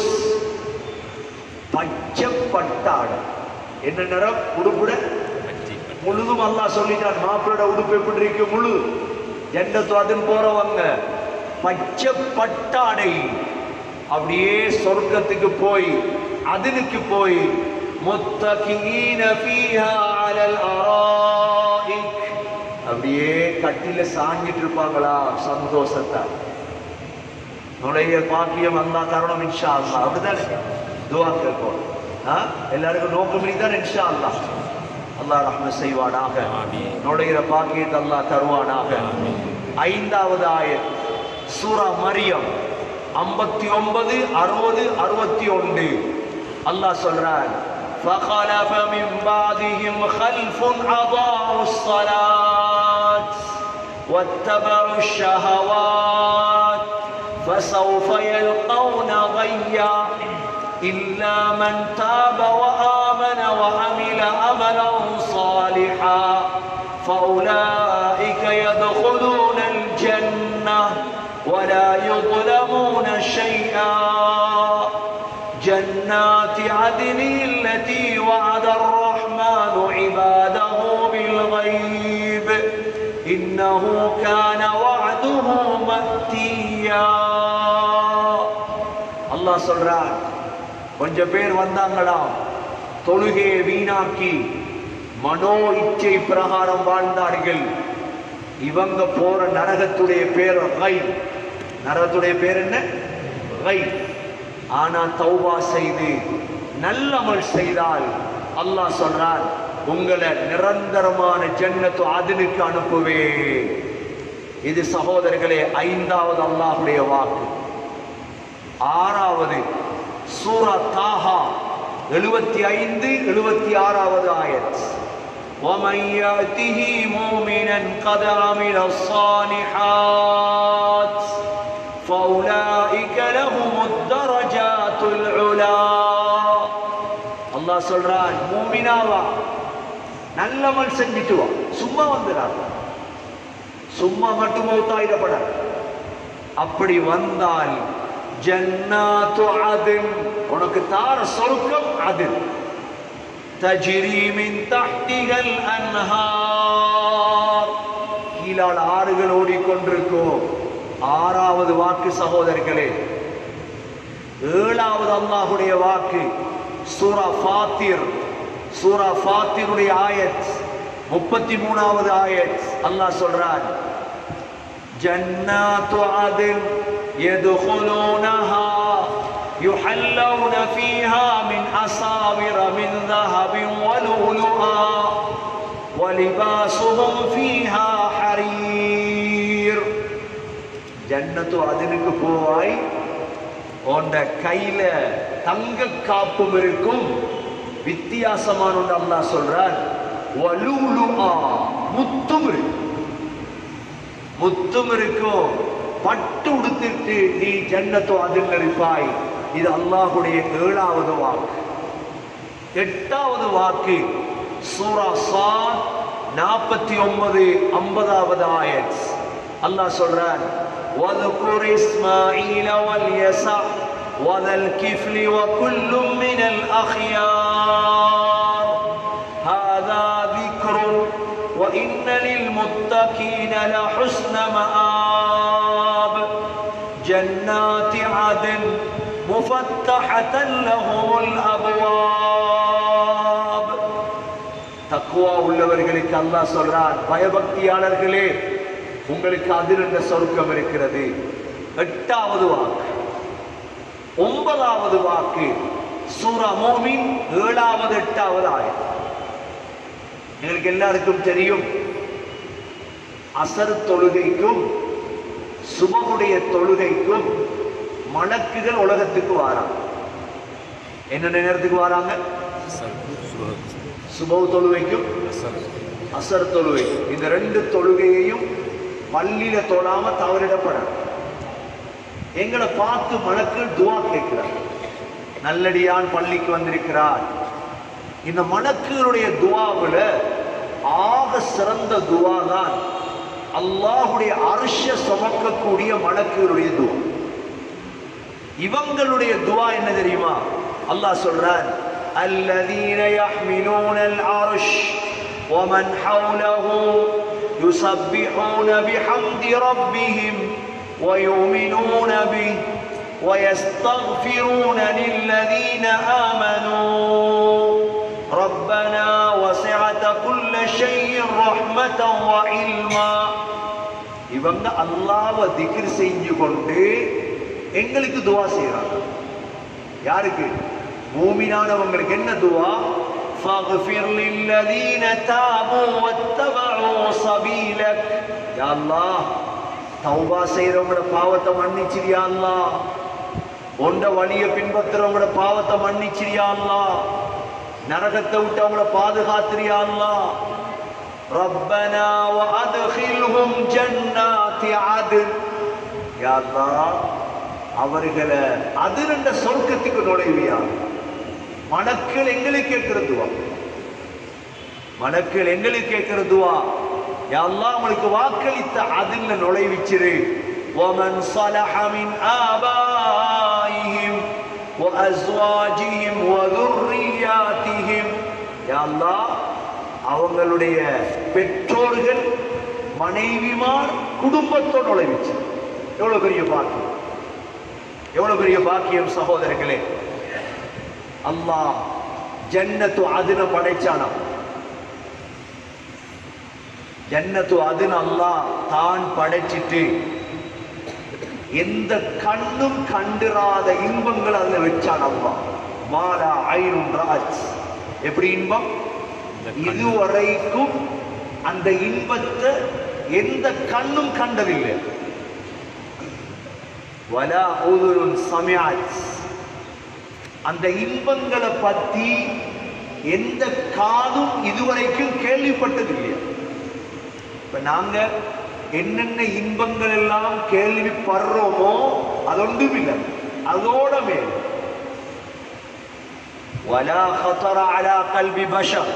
பச்சை பட்டாடை என்ன நிறம் உடுப்புட பச்சை முழுதும் அல்லாஹ் சொல்லிட்டான் மாப்பிளோட உடுப்பு எப்படி இருக்கு முழு ஜன்னத்துவாதுன்னு போறவங்க பச்சை பட்டாடை அப்படியே சொர்க்கத்துக்கு போய் அதிலுக்கு போய் முத்தகீன ஃபீஹா அலல் அராயிக் அப்படியே கட்டில சாஞ்சிட்டு இருப்பாங்களா சந்தோஷத்தை நுழைய பாக்கியம் அல்லா தருணம் இன்ஷா அல்லா அப்படிதானே துவா கேட்போம் ஆ? எல்லாருக்கும் நோக்கம் தான் இன்ஷா அல்லா அல்லாஹ் ரஹ்ம செய்வானாக ஆமீன். நுழைகிற பாக்கியத்தை அல்லாஹ் தருவானாக ஐந்தாவது ஆயத் சூரா மரியம் ஐம்பத்தி ஒன்பது அறுபது அறுபத்தி ஒன்று அல்லாஹ் சொல்றான் فخلف من بعدهم خلف أضاعوا الصلاة واتبعوا الشهوات فسوف يلقون غيا إلا من تاب وآمن وعمل عملا صالحا فأولئك يدخلون الجنة ولا يظلمون شيئا جنات عدن التي وعد الرحمن عباده بالغيب إنه كان وعده مأتيا அல்லாஹ் சொல்றான் கொஞ்சம் பேர் வந்தாங்களாம் தொழுகையை வீணாக்கி மனோ இச்சை பிரகாரம் வாழ்ந்தார்கள் இவங்க போற நரகத்துடைய பேர் ரை நரகத்துடைய பேர் என்ன ரை ஆனா தௌபா செய்து நல்லமல் செய்தால் அல்லாஹ் சொல்றான் உங்களை நிரந்தரமான ஜன்னத்து அதினுக்கு அனுப்புவே இது சகோதரர்களே ஐந்தாவது அல்லாஹ்வுடைய வாக்கு ஆறாவது சூரா தாஹா எழுபத்தி ஐந்து எழுபத்தி ஆறாவது ஆயத் ومن يأته مؤمنا قد عمل الصالحات فأولئك لهم الدرجات العلا அல்லாஹ் சொல்றான் மூமினாவா நல்லமல் செஞ்சுட்டு வா சும்மா வந்துடாது சும்மா மட்டும் மௌத்தாயிடப்பட அப்படி வந்தால் ஜன்னாத்து அதின் உனக்கு தார சொர்க்கம் அது தஜ்ரி மின் தஹ்திஹல் அன்ஹார் கீழால் ஆறுகள் ஓடிக்கொண்டிருக்கும் ஆறாவது வாக்கு சகோதரர்களே ஏழாவது அல்லாஹுடைய வாக்கு சூரா ஃபாத்திர் சூரா ஃபாத்திருடைய ஆயத் முப்பத்தி மூணாவது ஆயத் அல்லாஹ் சொல்றான் جنات عدن يدخلونها يحلون فيها من أساور من ذهب ولؤلؤا ولباسهم فيها حرير ஜன்னத்து அதனுக்கு போவாய் உன்ட கையில தங்க காப்பும் இருக்கும் வித்தியாசமான ஒன்று அல்லாஹ் சொல்றான் வலுலுஆ முத்தும் இருக்கும் முத்தும் இருக்கும் பட்டு உடுத்திட்டு நீ ஜன்னத்தோ அதில் இருப்பாய் இது அல்லாஹுடைய ஏழாவது வாக்கு எட்டாவது வாக்கு சூரா சாத் நாற்பத்தி ஒன்பது ஐம்பதாவது ஆயத் அல்லாஹ் சொல்றான் وَاذْكُرْ إِسْمَاعِيلَ وَالْيَسَعَ وَذَا الْكِفْلِ وَكُلٌّ مِّنَ الْأَخْيَارِ هذا ذكر وإن للمتقين لحسن مآب جنات عدن مفتحة لهم الأبواب தக்குவா உள்ளவர்களுக்கு அல்லாஹ் சொல்றான் பயபக்தியாளர்களே உங்களுக்கு அதிருந்த சொர்க்கம் இருக்கிறது எட்டாவது வாக்கு ஒன்பதாவது வாக்கு சூரா மோமின் ஏழாவது எட்டாவது ஆயம் எங்களுக்கு எல்லாருக்கும் தெரியும் அசர் தொழுகைக்கும் சுபகுடைய தொழுகைக்கும் மலக்குகள் உலகத்துக்கு வாராங்க என்னென்ன நேரத்துக்கு வராங்க அசல் சுப- சுபவு தொழுகைக்கும் அசல் அசர் தொழுகை இந்த ரெண்டு தொழுகையையும் பள்ளியில தொழாம தவறிடப்பட எங்களை பார்த்து மலக்கள் துவா கேட்கிறாங்க நல்லடியான் பள்ளிக்கு வந்திருக்கிறார் இந்த மலக்குகளுடைய துவாவுல ஆக சிறந்த துவா தான் அல்லாஹுடைய அரிஷ சுமக்கக்கூடிய மலக்குகளுடைய துவா இவங்களுடைய துவா என்ன தெரியுமா அல்லாஹ் சொல்றான் الذين يحملون العرش ومن حوله يسبحون بحمد ربهم ويؤمنون به ويستغفرون للذين آمنوا ربنا وسعت كل شيء رحمة وعلما இவங்க அல்லாஹ்வை திக்ர் செஞ்சு கொண்டு எங்களுக்கு துவா செய்றாங்க யாருக்கு மூமினானவங்களுக்கு என்ன துவா فاغفر للذين تابوا واتبعوا سبيلك يا الله தௌபா செய்றவங்களோட பாவத்தை மன்னிச்சிரியா அல்லாஹ் உண்ட வழிய பின்பற்றுறவங்களோட பாவத்தை மன்னிச்சிரியா அல்லாஹ் நரகத்தை விட்டு அவங்கள பாதுகாத்திரியா அல்லாஹ் ربنا وادخلهم جنات عدن يا الله அவர்களை அதிரண்ட சொர்க்கத்துக்கு நுழைவியா மணக்கள் எங்களுக்கு கேட்கிறதுவா மணக்கள் எங்களுக்கு கேட்கிறதுவா எல்லாம் அவங்களுக்கு வாக்களித்த அதில் நுழைவிச்சிரு ومن صلح من آبائهم وأزواجهم وذرياتهم يا الله அவங்களுடைய பெற்றோர்கள் மனைவிமார் குடும்பத்தோடு நுழைவிச்சு எவ்வளவு பெரிய பாக்கியம் எவ்வளவு பெரிய பாக்கியம் சகோதரர்களே அல்லாஹ் ஜன்னத்து அதுன படைச்சானா ஜன்னத்து அதுன அல்லாஹ் தான் படைச்சிட்டு எந்த கண்ணும் கண்டிராத இன்பங்கள் அதுல வச்சான் அல்லாஹ் மாலா ஐனும் ராஜ் எப்படி இன்பம் இந்த கண்ணு- இதுவரைக்கும் அந்த இன்பத்தை எந்த கண்ணும் கண்டதில்லை வலா உதுருன் சமியாத் அந்த இன்பங்களை பத்தி எந்த காதும் இதுவரைக்கும் கேள்விப்பட்டதில்லை இப்ப நாங்க என்னென்ன இன்பங்கள் எல்லாம் கேள்விப்படுறோமோ அது ஒன்றும் இல்லை அதோட மேல் வலா خطر على قلب بشر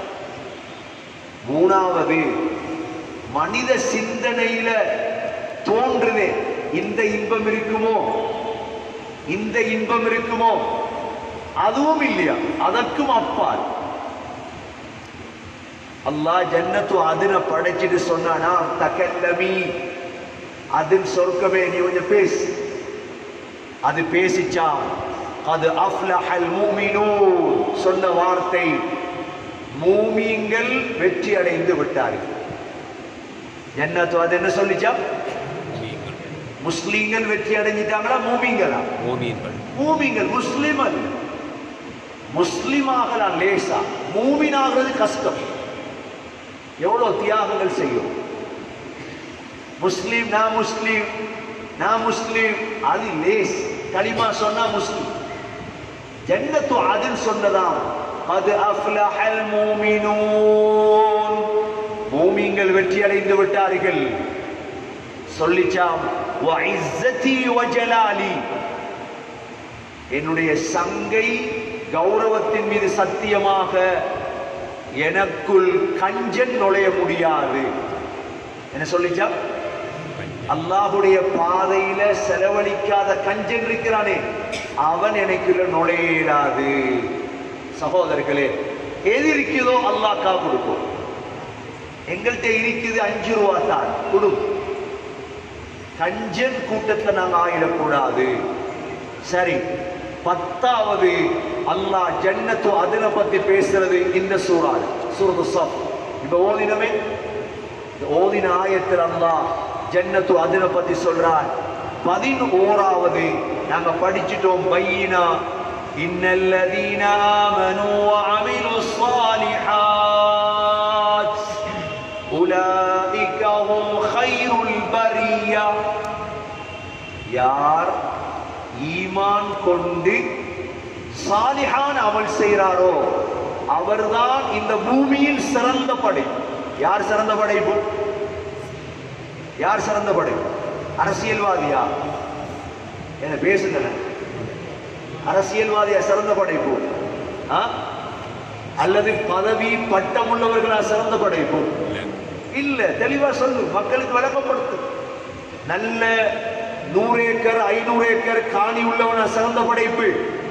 மூணாவது மனித சிந்தனையில தோன்றுதே இந்த இன்பம் இருக்குமோ இந்த இன்பம் இருக்குமோ அதுவும் இல்லையா அதற்கும் அப்பால் அல்லாஹ் ஜன்னத்து அதுன படைச்சிட்டு சொன்னானா தக்கல்லமி அதின் சொர்க்கமே நீ கொஞ்சம் பேசு அது பேசிச்சாம் அது அஃப்லஹல் மூமினூன் சொன்ன வார்த்தை மூமியங்கள் வெற்றி அடைந்து விட்டார்கள் ஜன்னத்து அது என்ன சொல்லிச்சா மூமியங்கள் முஸ்லீம்கள் வெற்றி அடைஞ்சிட்டாங்களா மூமிங்களா மூமியங்கள் மூமிங்கள் முஸ்லிம் அல்ல முஸ்லிம் ஆகலாம் லேசா மூமின் ஆகிறது கஷ்டம் எவ்வளவு தியாகங்கள் செய்யும் முஸ்லீம் நான் முஸ்லீம் நான் முஸ்லீம் அது லேஸ் களிமா சொன்னா முஸ்லீம் ஜன்னத்து அதில் சொன்னதாம் அது அஃப்லஹல் மூமினூன் மூமிங்கள் வெற்றி அடைந்து விட்டார்கள் சொல்லிச்சாம் வஇஸ்ஸதி வஜலாலி என்னுடைய சங்கை கௌரவத்தின் மீது சத்தியமாக எனக்குள் கஞ்சன் நுழைய முடியாது என்ன சொல்லிச்சா அல்லாஹுடைய பாதையில செலவழிக்காத கஞ்சன் இருக்கிறானே அவன் எனக்குள்ள நுழையிடாது சகோதரர்களே எது இருக்குதோ அல்லாஹ்க்கா கொடுக்கும் எங்கள்கிட்ட இருக்குது அஞ்சு ரூபா தான் கொடு கஞ்சன் கூட்டத்துல நாங்க ஆயிடக்கூடாது சரி பத்தாவது அல்லாஹ் ஜன்னத்து அதுல பத்தி பேசுறது இந்த சூறால் சூரத்து சப் இப்ப ஓதினமே இந்த ஓதின ஆயத்தில் அல்லாஹ் ஜன்னத்து அதுல பத்தி சொல்றார் பதினோராவது நாங்க படிச்சிட்டோம் பையினா இன்னல்லதீன ஆமனு வஅமிலு ஸாலிஹாத் உலாயிக ஹும் கைருல் பரியா யார் ஈமான் கொண்டு சாலிஹான் அமல் செய்கிறாரோ அவர்தான் இந்த பூமியில் சிறந்த படை யார் சிறந்த படைப்பு யார் சிறந்த படைப்பு அரசியல்வாதியா என்ன பேசுங்களேன் அரசியல்வாதியா சிறந்த படைப்பு ஆ? அல்லது பதவி பட்டம் உள்ளவர்களா சிறந்த படைப்பு இல்லை இல்ல தெளிவா சொல்லு மக்களுக்கு விளக்கப்படுத்து நல்ல நூறு ஏக்கர் ஐநூறு ஏக்கர் காணி உள்ளவன சிறந்த படைப்பு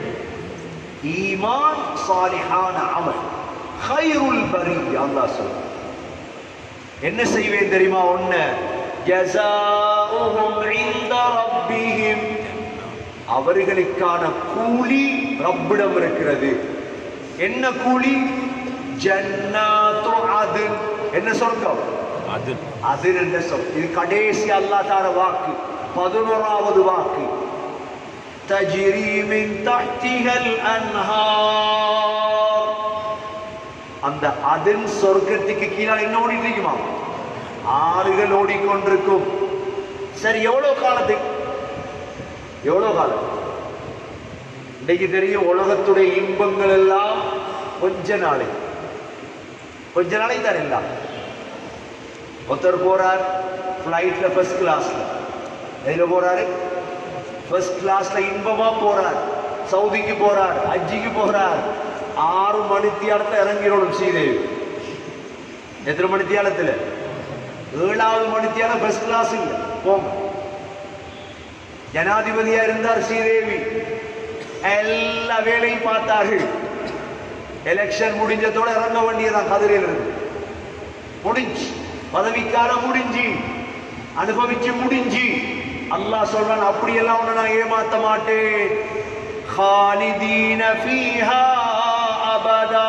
ஈமான் சாலிஹான அமல் ஹைருல் பரி அல்லாஹ் சொல்ல என்ன செய்வேன் தெரியுமா ஒண்ணு ஜஸாஉஹும் இன்த ரப்பிஹிம் அவர்களுக்கான கூலி ரப்பிடம் இருக்கிறது என்ன கூலி ஜன்னாத்து அதுன் என்ன சொர்க்கம் அது அது என்ற சொல் இது கடைசி அல்லாஹ் தார வாக்கு பதினோராவது வாக்கு தஜ்ரி மின் தஹ்திஹல் அன்ஹார் அந்த அதன் சொர்க்கத்துக்கு கீழே என்ன ஓடிட்டு இருக்குமா ஆறுகள் ஓடிக்கொண்டிருக்கும் சரி எவ்வளவு காலத்துக்கு எவ்வளவு காலம் இன்னைக்கு தெரியும் உலகத்துடைய இன்பங்கள் எல்லாம் கொஞ்ச நாளைக்கு கொஞ்ச நாளைக்கு தான் எல்லாம் ஒருத்தர் போறார் ஃப்ளைட்ல ஃபர்ஸ்ட் கிளாஸ்ல எதுல போறாரு ஃபர்ஸ்ட் கிளாஸ்ல இன்பமா போறார் சவுதிக்கு போறார் அஜிக்கு போறார் ஆறு மணித்தியாலத்துல இறங்கிடணும் ஸ்ரீதேவி எத்தனை மணித்தியாலத்துல ஏழாவது மணித்தியாலம் ஃபர்ஸ்ட் கிளாஸ் இல்ல போங்க ஜனாதிபதியா இருந்தார் ஸ்ரீதேவி எல்லா வேலையும் பார்த்தார்கள் எலெக்ஷன் முடிஞ்சதோட இறங்க வேண்டியதான் கதிரையில் இருந்து முடிஞ்சு பதவிக்காலம் முடிஞ்சு அனுபவிச்சு முடிஞ்சு அல்லாஹ் சொல்றான் அப்படியெல்லாம் உன்னை நான் ஏமாத்த மாட்டேன் خالدين فيها أبدا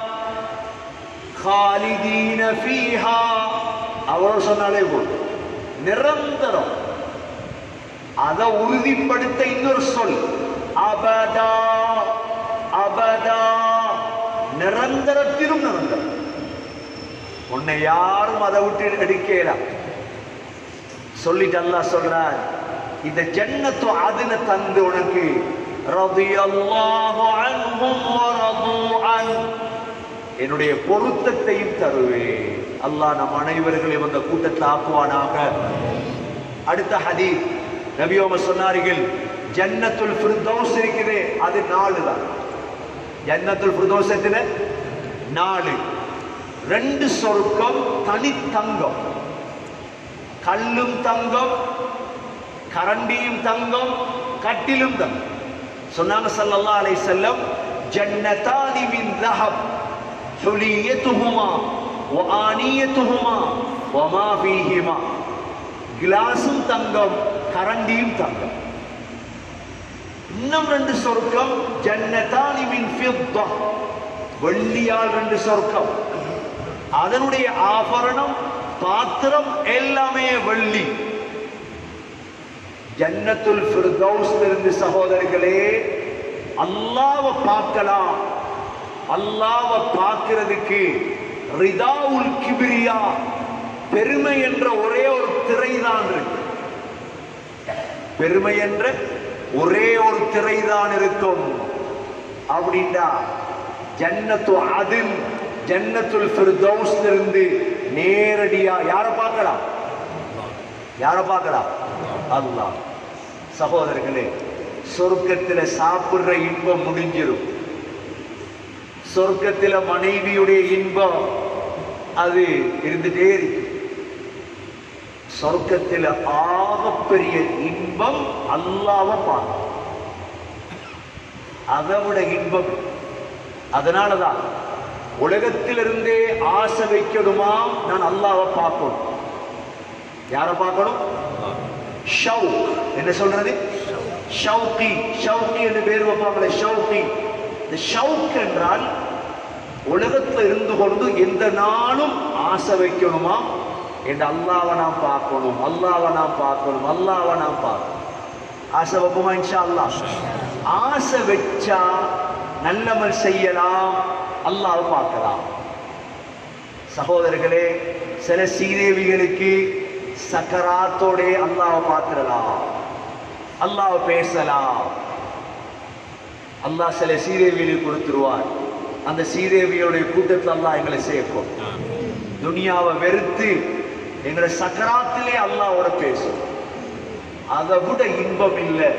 خالدين فيها அவர் சொன்னாலே போதும் நிரந்தரம் அதை உறுதிப்படுத்த இன்னொரு சொல் அபதா அபதா நிரந்தரத்திலும் நிரந்தரம் உன்னை யாரும் அதை விட்டு எடுக்கலாம் சொல்லிட்டு அல்லாஹ் சொல்றார் இந்த ஜன்னத்து அதுல தந்து உனக்கு ரதியல்லாஹு அன்ஹும் வரது அன் என்னுடைய பொருத்தத்தையும் தருவேன் அல்லாஹ் நம் அனைவர்களையும் அந்த கூட்டத்தில் ஆக்குவானாக அடுத்த ஹதீஸ் நபியோம சொன்னார்கள் ஜன்னத்துல் ஃபிர்தௌஸ் இருக்குதே அது நாலு தான் ஜன்னத்துல் ஃபிர்தௌஸ் எத்தனை நாலு ரெண்டு சொர்க்கம் தனித்தங்கம் கல்லும் தங்கம் கரண்டியும் தங்கம் கட்டிலும் தங்கம் சொன்னாங்க ஸல்லல்லாஹு அலைஹி வஸல்லம் ஜன்னதானி மின் ذهب حليتهما وآنيتهما وما فيهما கிளாஸும் தங்கம் கரண்டியும் தங்கம் இன்னும் ரெண்டு சொர்க்கம் ஜன்னதானி மின் ஃபித்தா வெள்ளியால் ரெண்டு சொர்க்கம் அதனுடைய ஆபரணம் பாத்திரம் எல்லாமே வெள்ளி ஜன்னத்துல் ஃபிர்தௌஸ்ல இருந்து சகோதரர்களே அல்லாஹ்வை பார்க்கலாம் அல்லாஹ்வை பார்க்கிறதுக்கு ரிதாவுல் கிபிரியா பெருமை என்ற ஒரே ஒரு திரைதான் இருக்கு பெருமை என்ற ஒரே ஒரு திரைதான் இருக்கும் அப்படின்னா ஜன்னத்து அதில் ஜன்னத்துல் ஃபிர்தௌஸ்ல இருந்து நேரடியா யாரை பார்க்கலாம் யாரை பார்க்கலாம் அல்லாஹ் சகோதரர்களே சொர்க்கத்துல சாப்பிடுற இன்பம் முடிஞ்சிரும் சொர்க்கத்துல மனைவியுடைய இன்பம் அது இருந்துட்டே இருக்கு சொர்க்கத்துல ஆகப்பெரிய இன்பம் அல்லாஹ்வை பார்க்கணும் அதை விட இன்பம் அதனாலதான் உலகத்திலிருந்தே ஆசை வைக்கணுமா நான் அல்லாஹ்வை பார்க்கணும் யாரை பார்க்கணும் ஷவுக் என்ன சொல்றது ஷவுகி ஷவுகி என்று பேர் வைப்பாங்களே ஷவுகி இந்த ஷவுக் என்றால் உலகத்துல இருந்து கொண்டு எந்த நாளும் ஆசை வைக்கணுமா என்று அல்லாவை நாம் பார்க்கணும் அல்லாவை நாம் பார்க்கணும் அல்லாவை நாம் பார்க்கணும் ஆசை வைப்போமா இன்ஷா அல்லாஹ் ஆசை வச்சா நல்லமல் செய்யலாம் அல்லாவை பார்க்கலாம் சகோதரர்களே சில சீதேவிகளுக்கு சக்கராத்தோடே அல்லாவை பார்த்துடலாம் அல்லாவை பேசலாம் அல்லாஹ் சில சீதேவிகளுக்கு கொடுத்துருவார் அந்த சீதேவியோடைய கூட்டத்தில் அல்லாஹ் எங்களை சேர்க்கும் துனியாவை வெறுத்து எங்களை சக்கராத்திலே அல்லாவோட பேசும் அதை விட இன்பம் இல்லை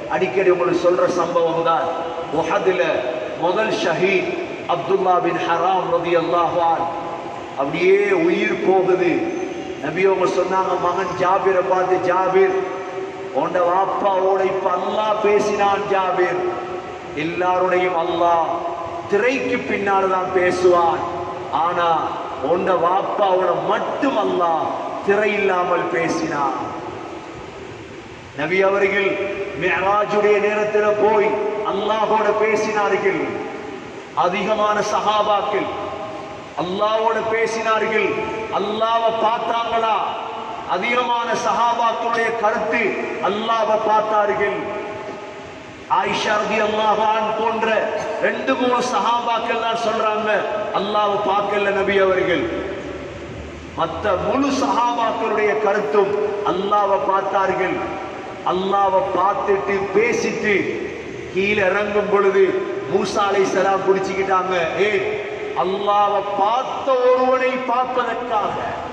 அடிக்கடி உங்களுக்கு சொல்ற சம்பவம் தான் உஹதுல முதல் ஷஹீத் அப்துல்லா பின் ஹராம் ரதி அல்லாஹான் அப்படியே உயிர் போகுது நபி அவங்க சொன்னாங்க மகன் ஜாபிரை பார்த்து ஜாபிர் உண்ட வாப்பாவோட இப்ப அல்லாஹ் பேசினான் ஜாபிர் எல்லாருடையும் அல்லாஹ் திரைக்கு பின்னால் தான் பேசுவான் ஆனா உண்ட வாப்பாவோட மட்டும் அல்லாஹ் திரை இல்லாமல் பேசினான் நபி அவர்கள் மிஹராஜுடைய நேரத்தில் போய் அல்லாஹோட பேசினார்கள் அதிகமான சஹாபாக்கள் அல்லாஹ்வோட பேசினார்கள் அல்லாஹ்வை பார்த்தாங்களா அதிகமான சஹாபாக்களுடைய கருத்து அல்லாஹ்வை பார்த்தார்கள் ஆயிஷா ரதி அல்லாஹான் போன்ற ரெண்டு மூணு சஹாபாக்கள் தான் சொல்றாங்க அல்லாஹ்வை பார்க்கல நபி அவர்கள் மற்ற முழு சஹாபாக்களுடைய கருத்தும் அல்லாஹ்வை பார்த்தார்கள் அல்லாஹ்வை பார்த்துட்டு பேசிட்டு கீழே இறங்கும் பொழுது மூசா அலைஹிஸ்ஸலாம் பிடிச்சுக்கிட்டாங்க ஏ அல்லாஹ்வை பார்த்த ஒருவனை பார்ப்பதற்காக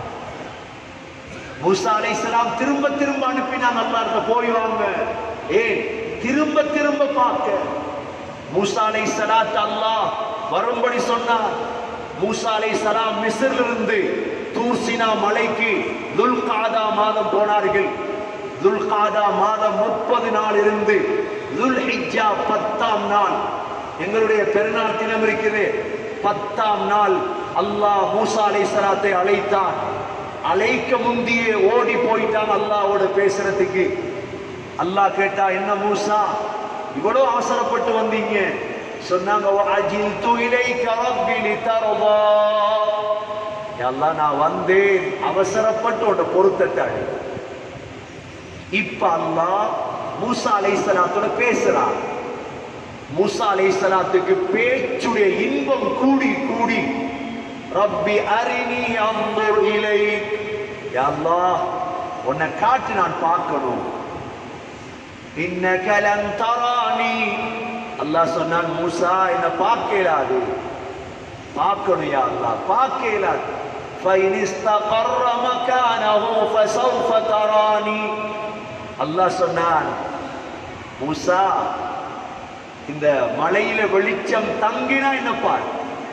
மூசா அலைஹிஸ்ஸலாம் திரும்ப திரும்ப அனுப்பினாங்க அல்லாஹ்ட்ட போய் வாங்க ஏன் திரும்ப திரும்ப பார்க்க மூசா அலைஹிஸ்ஸலாத் அல்லாஹ் வரும்படி சொன்னார் மூசா அலைஹிஸ்ஸலாம் மிஸ்ரிலிருந்து தூர்சினா மலைக்கு துல்காதா மாதம் போனார்கள் துல்காதா மாதம் முப்பது நாள் இருந்து துல்ஹிஜ்ஜா பத்தாம் நாள் எங்களுடைய பெருநாள் தினம் இருக்குது பத்தாம் நாள் அல்லாஹ் மூசா அலைஹிஸ்ஸலாத்தை அழைத்தான் அழைக்க முந்தியே ஓடி போயிட்டான் அல்லாஹ்வோட பேசுறதுக்கு அல்லாஹ் கேட்டா என்ன மூசா இவ்வளவு அவசரப்பட்டு வந்தீங்க சொன்னாங்க "வஅஜில்து இலைக ரப்பி லிதர்தா." யா அல்லாஹ் நான் வந்தேன் அவசரப்பட்டு உன்னை பொருத்தட்டாடி இப்ப அல்லாஹ் மூசா அலைஹிஸ்ஸலாத்தோட பேசுறான் மூசா அலைஹிஸ்ஸலாத்துக்கு பேச்சுடைய இன்பம் கூடி கூடி ரப்பி அரினி அம்புர் இலை யா அல்லாஹ் உன்னை காட்டு நான் பார்க்கணும் இன்னக லன் தரானி அல்லாஹ் சொன்னான் மூசா என்ன பார்க்க இயலாது பார்க்கணும் யா அல்லாஹ் பார்க்க இயலாது فإن استقر مكانه فسوف تراني அல்லாஹ் சொன்னான் மூசா இந்த மலையில வெளிச்சம் தங்கினா என்ன பார்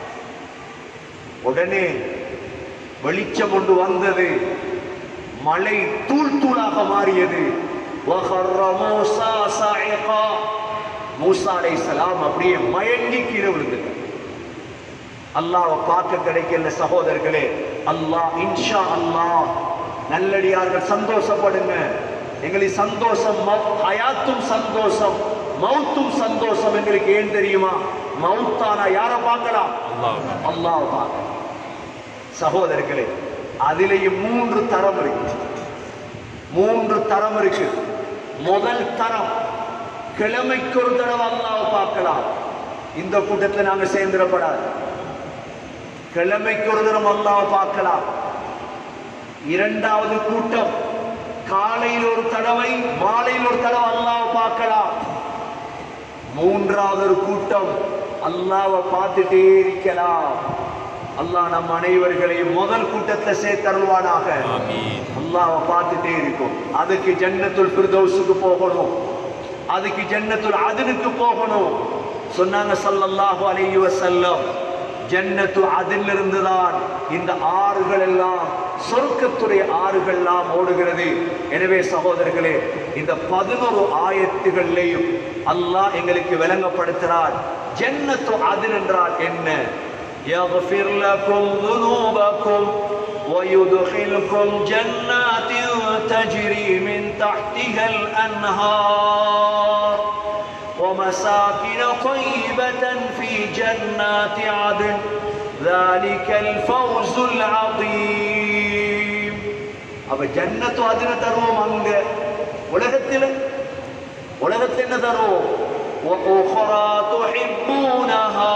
உடனே வெளிச்சம் கொண்டு வந்தது மலை தூள் தூளாக மாறியது وَخَرَّ مُوسَى صَاعِقًا. மூசா அலைஹிஸ்ஸலாம் அப்படியே மயங்கி கீழே விழுந்துட்டார் அல்லாஹ்வை பார்க்க கிடைக்கல சகோதரர்களே அல்லாஹ் இன்ஷா அல்லாஹ் நல்லடியார்கள் சந்தோஷப்படுங்க எங்களுக்கு சந்தோஷம் மௌ- ஹயாத்தும் சந்தோஷம் மௌத்தும் சந்தோஷம் எங்களுக்கு ஏன் தெரியுமா மௌத்தானா யாரை பார்க்கலாம் அல்லாஹ் அல்லாஹ் பார்க்கலாம் சகோதரர்களே அதிலேயும் மூன்று தரம் இருக்கு மூன்று தரம் இருக்கு முதல் தரம் கிழமைக்கு ஒரு தடவை அல்லாஹ் பார்க்கலாம் இந்த கூட்டத்தில் நாங்க சேர்ந்துடப்படாது கிழமைக்கு ஒரு தரம் அல்லாஹ் பார்க்கலாம் இரண்டாவது கூட்டம் காலையில் ஒரு தடவை மாலையில் ஒரு தடவை அல்லாஹ் பார்க்கலாம் மூன்றாவது ஒரு கூட்டம் அல்லாஹ்வை பார்த்துட்டே இருக்கலாம் அல்லாஹ் நம் அனைவர்களையும் முதல் கூட்டத்தை சேர்த்தருள்வானாக ஆமீன் அல்லாஹ்வை பார்த்துட்டே இருக்கும் அதுக்கு ஜன்னத்துல் ஃபிர்தௌஸுக்கு போகணும் அதுக்கு ஜன்னத்துல் அதுனுக்கு போகணும் சொன்னாங்க ஸல்லல்லாஹு அலைஹி வஸல்லம் ஜன்னத்து அதிலிருந்து தான் இந்த ஆறுகள் எல்லாம் சொர்க்கத்துடைய ஆறுகள் எல்லாம் ஓடுகிறது எனவே சகோதரர்களே இந்த பதினோரு ஆயத்துகள்லையும் அல்லாஹ் எங்களுக்கு விளங்கப்படுத்துகிறார் ஜன்னத்து அதில் என்றால் என்ன يغفر لكم ذنوبكم ويدخلكم جنات تجري من تحتها الأنهار ومساكن طيبة في جنات عدن ذلك الفوز العظيم அப்ப ஜன்னத்து அதின தருவோம் அங்க உலகத்தில் உலகத்தில் என்ன தருவோம் وأخرى تحبونها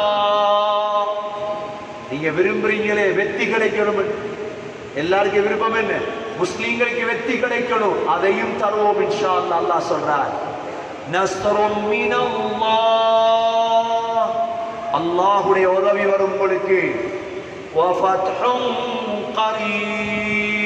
நீங்க விரும்புறீங்களே வெற்றி கிடைக்கணும் எல்லாருக்கும் விருப்பம் என்ன முஸ்லீம்களுக்கு வெற்றி கிடைக்கணும் அதையும் தருவோம் இன்ஷா அல்லாஹ் அல்லாஹ் சொல்றார் நஸ்ரும் மினல்லாஹ் அல்லாஹ்வுடைய உதவி வரும் உங்களுக்கு வஃபத்ஹும்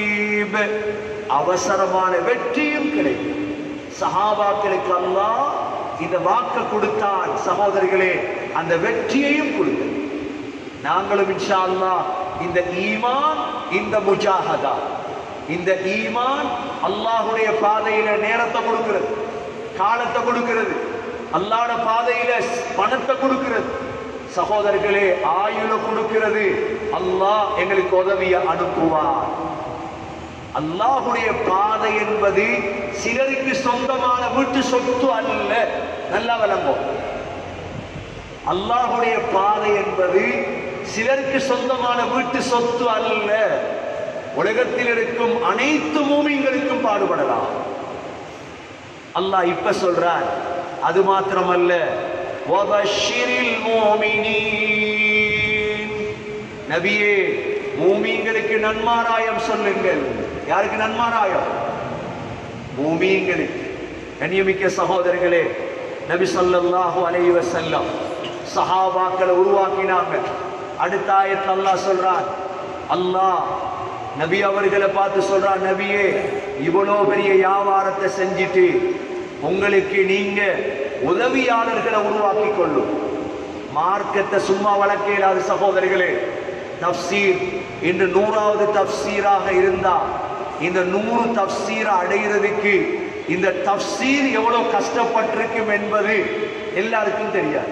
கரீப் அவசரமான வெற்றியும் கிடைக்கும் சஹாபாக்களுக்கு அல்லாஹ் இந்த வாக்கு கொடுத்தான் சகோதரர்களே அந்த வெற்றியையும் கொடுத்தார் நாங்களும் இன்ஷா அல்லாஹ் இந்த ஈமான் இந்த முஜாஹதா இந்த ஈமான் அல்லாஹ்வுடைய பாதையில நேரத்தை கொடுக்கிறது காலத்தை கொடுக்கிறது அல்லாஹ்ட பாதையில பணத்தை கொடுக்கிறது சகோதரர்களே ஆயுள கொடுக்கிறது அல்லாஹ் எங்களுக்கு உதவிய அனுப்புவார் அல்லாஹுடைய பாதை என்பது சிலருக்கு சொந்தமான வீட்டு சொத்து அல்ல நல்லா விளங்கும் அல்லாஹுடைய பாதை என்பது சிலருக்கு சொந்தமான வீட்டு சொத்து அல்ல உலகத்தில் இருக்கும் அனைத்து மூமிங்களுக்கும் பாடுபடலாம் அல்லாஹ் இப்ப சொல்றார் அது மாத்திரமல்ல வபஷிரில் மூமினீன் நபியே மூமிங்களுக்கு நன்மாராயம் சொல்லுங்கள் யாருக்கு நன்மாராயம் மூமிங்களுக்கு கண்ணியமிக்க சகோதரர்களே நபி ஸல்லல்லாஹு அலைஹி வஸல்லம் சஹாபாக்களை உருவாக்கினாங்க அடுத்த ஆயத்தில் அல்லாஹ் சொல்றான் அல்லாஹ் நபி அவர்களை பார்த்து சொல்றான் நபியே இவ்வளோ பெரிய வியாபாரத்தை செஞ்சிட்டு உங்களுக்கு நீங்க உதவியாளர்களை உருவாக்கி கொள்ளும் மார்க்கத்தை சும்மா வளர்க்க இயலாது சகோதரர்களே தப்சீர் இன்று நூறாவது தப்சீராக இருந்தா இந்த நூறு தப்சீரை அடைகிறதுக்கு இந்த தப்சீர் எவ்வளவு கஷ்டப்பட்டிருக்கும் என்பது எல்லாருக்கும் தெரியாது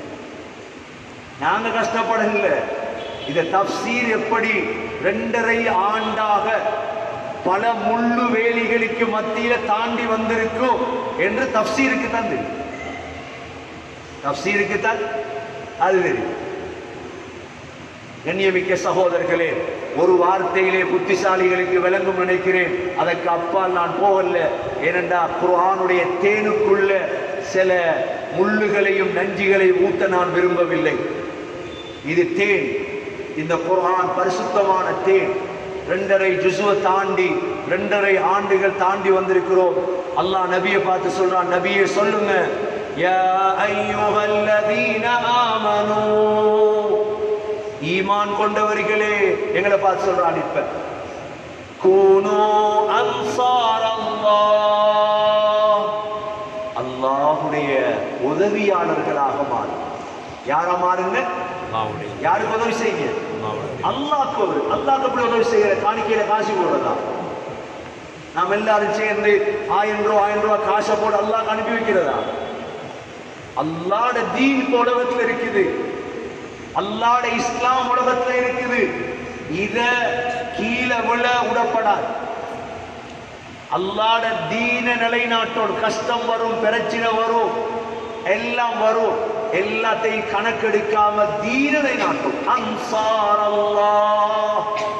நாங்க கஷ்டப்படல இந்த தப்சீர் எப்படி ரெண்டரை ஆண்டாக பல முள்ளு வேலிகளுக்கு மத்தியில தாண்டி வந்திருக்கும் என்று தப்சீருக்கு தான் தெரியும் தப்சீருக்கு தான் அது தெரியும் கண்ணியமிக்க சகோதரர்களே ஒரு வார்த்தையிலே புத்திசாலிகளுக்கு விளங்கும் நினைக்கிறேன் அதற்கு அப்பால் நான் போகல ஏனென்றா குர்ஆனுடைய தேனுக்குள்ள சில முள்ளுகளையும் நஞ்சுகளையும் ஊத்த நான் விரும்பவில்லை இது தேன் இந்த குர்ஆன் பரிசுத்தமான தேன் ரெண்டரை ஜுசுவை தாண்டி ரெண்டரை ஆண்டுகள் தாண்டி வந்திருக்கிறோம் அல்லாஹ் நபியை பார்த்து சொல்றான் நபியே சொல்லுங்க யா அய்யுஹல்லதீன ஆமனூ ஈமான் கொண்டவர்களே எங்களை பார்த்து சொல்றான் இப்ப கூனோ அன்சார் அல்லாஹ் அல்லாஹுடைய உதவியாளர்களாக மாறும் யார மாறுங்க அல்லாவுடைய யாருக்கு உதவி செய்யுங்க அல்லாவுடைய அல்லாஹ்க்கு ஒரு அல்லாஹ்க்கு எப்படி உதவி செய்கிற காணிக்கையில காசு போடுறதா நாம் எல்லாரும் சேர்ந்து ஆயிரம் ரூபா ஆயிரம் ரூபா காசை போட்டு அல்லாஹ் அனுப்பி வைக்கிறதா அல்லாட தீன் இப்ப உலகத்துல இருக்குது அல்லாட இஸ்லாம் உலகத்துல இருக்குது இத கீழே விழ விடப்படாது அல்லாட தீன நிலைநாட்டோடு கஷ்டம் வரும் பிரச்சனை வரும் எல்லாம் வரும் எல்லாத்தையும் கணக்கெடுக்காம தீனனை நாட்டும் அன்சார் அல்லாஹ்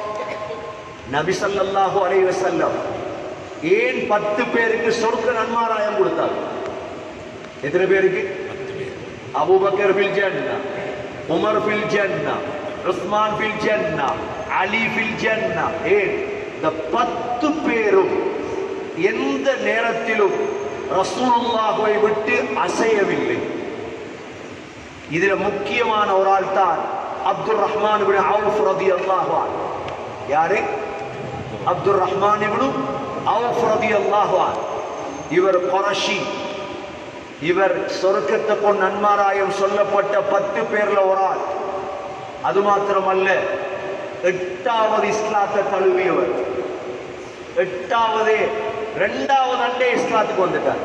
நபி ஸல்லல்லாஹு அலைஹி வஸல்லம் ஏன் பத்து பேருக்கு சொர்க்க நன்மாராயம் கொடுத்தார் எத்தனை பேருக்கு பத்து பேர் அபூபக்கர் ஃபில் ஜன்னா உமர் ஃபில் ஜன்னா உஸ்மான் ஃபில் ஜன்னா அலி ஃபில் ஜன்னா ஏன் இந்த பத்து பேரும் எந்த நேரத்திலும் ரசூலுல்லாஹுவை விட்டு அசையவில்லை இதுல முக்கியமான ஒரு ஆள் தான் அப்துல் ரஹ்மான் இப்னு அவுஃப் ரலியல்லாஹு அன்ஹு யாரு அப்துல் ரஹ்மான் இப்னு அவுஃப் ரலியல்லாஹு அன்ஹு இவர் குரஷி இவர் சொர்க்கத்தை பொன் நன்மாராயம் சொல்லப்பட்ட பத்து பேர்ல ஒரு ஆள் அது மாத்திரமல்ல எட்டாவது இஸ்லாத்தை தழுவியவர் எட்டாவது ரெண்டாவது அண்டே இஸ்லாத்துக்கு வந்துட்டார்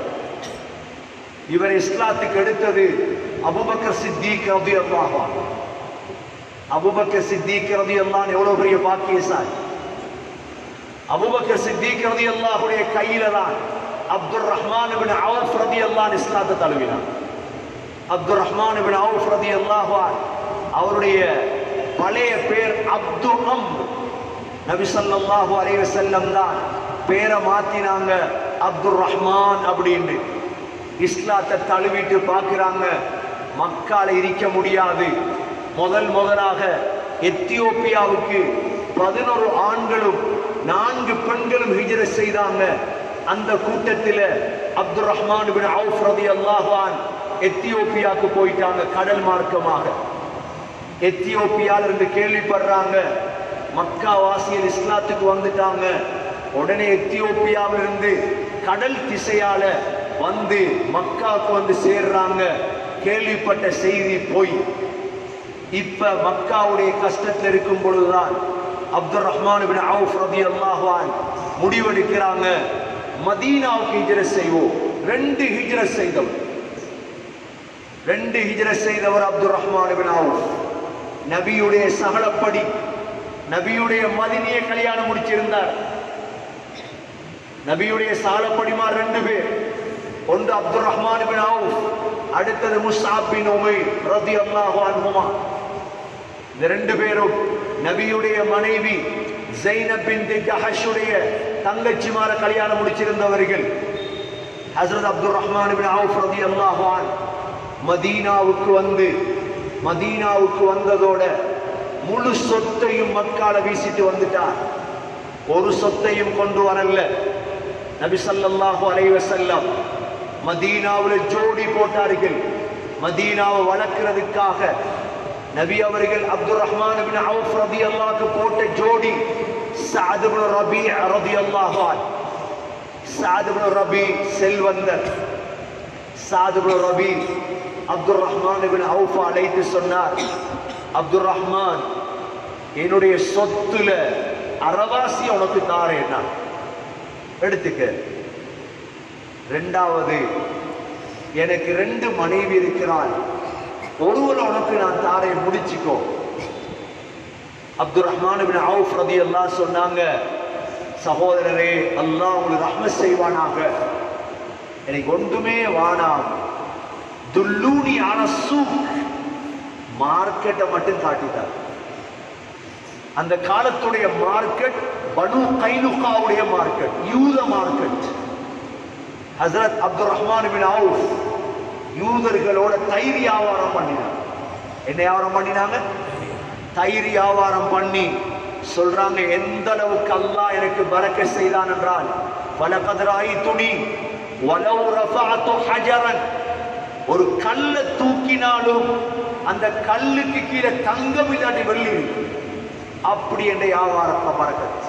இவர் இஸ்லாத்துக்கு எடுத்தது அபுபக்கர் சித்திக் ரதி அல்லாஹா அபுபக்கர் சித்திக் ரதி அல்லான் எவ்வளவு பெரிய பாக்கியசாலி அபுபக்கர் சித்திக் ரதி அல்லாஹுடைய கையில தான் அப்துல் ரஹ்மான் இப்னு அவுஃப் ரதி அல்லான் இஸ்லாத்தை தழுவினார் அப்துல் ரஹ்மான் இப்னு அவுஃப் ரதி அல்லாஹு அவருடைய பழைய பேர் அப்து அம் நபி ஸல்லல்லாஹு அலைஹி வஸல்லம் தான் பேரை மாத்தினாங்க அப்துல் ரஹ்மான் அப்படின்னு இஸ்லாத்தை தழுவிட்டு பார்க்கிறாங்க மக்கால இருக்க முடியாது முதல் முதலாக எத்தியோப்பியாவுக்கு பதினொரு ஆண்களும் நான்கு பெண்களும் ஹிஜ்ர செய்தாங்க அந்த கூட்டத்தில் அப்துல் ரஹ்மான் பின் அவுஃப் ரலியல்லாஹு அன்ஹு எத்தியோப்பியாவுக்கு போயிட்டாங்க கடல் மார்க்கமாக எத்தியோப்பியால இருந்து கேள்விப்படுறாங்க மக்கா வாசியல் இஸ்லாத்துக்கு வந்துட்டாங்க உடனே எத்தியோப்பியாவில இருந்து கடல் திசையால வந்து மக்காவுக்கு வந்து சேர்றாங்க கேள்விப்பட்ட செய்தி போய் இப்ப மக்காவுடைய கஷ்டத்தில் இருக்கும் பொழுதுதான் அப்துல் ரஹ்மான் பின் அவுஃப் ரலியல்லாஹு அன்ஹு முடிவெடுக்கிறாங்க மதீனாவுக்கு ஹிஜ்ரத் செய்வோம் ரெண்டு ஹிஜ்ரத் செய்தவர் ரெண்டு ஹிஜ்ரத் செய்தவர் அப்துல் ரஹ்மான் பின் அவுஃப் நபியுடைய சகலப்படி நபியுடைய மதினிய கல்யாணம் முடிச்சிருந்தார் நபியுடைய சாலப்படிமார் ரெண்டு பேர் ஒன்று அப்துல் ரஹ்மான் பின் அவுஃப் அடுத்தது முஸ்ஆப் பின் உமைர் ரலியல்லாஹு அன்ஹுமா இந்த ரெண்டு பேரும் நபியுடைய மனைவி ஜைனப் பின் ஜஹஷுடைய தங்கச்சிமார கல்யாணம் முடிச்சிருந்தவர்கள் ஹஸ்ரத் அப்துல் ரஹ்மான் பின் அவுஃப் ரலியல்லாஹு அன்ஹு மதீனாவுக்கு வந்து மதீனாவுக்கு வந்ததோட முழு சொத்தையும் மக்கால வீசிட்டு வந்துட்டார் ஒரு சொத்தையும் கொண்டு வரல நபி ஸல்லல்லாஹு அலைஹி வஸல்லம் மதீனாவுல ஜோடி போட்டார்கள் மதீனாவை வளர்க்கிறதுக்காக நபி அவர்கள் அப்துல் ரஹ்மான் பின் அவுஃப் ரலியல்லாஹு போட்ட ஜோடி சஅத் பின் ரபீ ரலியல்லாஹு அன்ஹு சஅத் பின் ரபீ செல்வந்தர் Saad bin Rabi Abdul Rahman bin Awf அழைத்து சொன்னார் அப்துல் ரஹ்மான் என்னுடைய சொத்துல அறவாசி உனக்கு தாரேன் நான் எடுத்துக்க ரெண்டாவது எனக்கு ரெண்டு மனைவி இருக்கிறாள் ஒருவர் உனக்கு நான் தாரை முடிச்சுக்கோ அப்துல் ரஹ்மான் பின் அவுஃப் ரலியல்லாஹு சொன்னாங்க சகோதரரே அல்லாஹ் உங்களுக்கு ரஹ்மத் செய்வானாக எனக்கு ஒன்றுமே வானாம் துல்லூனி ஆன சூக் மார்க்கெட்டை மட்டும் காட்டிட்டார் அந்த காலத்துடைய மார்க்கெட் பனு கைனுகாவுடைய மார்க்கெட் யூத மார்க்கெட் ஹசரத் அப்துல் ரஹ்மான் பின் அவுஃப் யூதர்களோட தயிர் வியாபாரம் பண்ணினார் என்ன வியாபாரம் பண்ணினாங்க தயிர் வியாபாரம் பண்ணி சொல்றாங்க எந்த அளவுக்கு அல்லாஹ் எனக்கு பறக்க செய்தான் என்றால் பலகதராய் துணி வலவு ரஃபஅத்து ஹஜரன் ஒரு கல்லை தூக்கினாலும் அந்த கல்லுக்கு கீழே தங்கம் இல்லாட்டி வெள்ளி இருக்கு. அப்படி என்ற வியாபாரத்தை பறக்கத்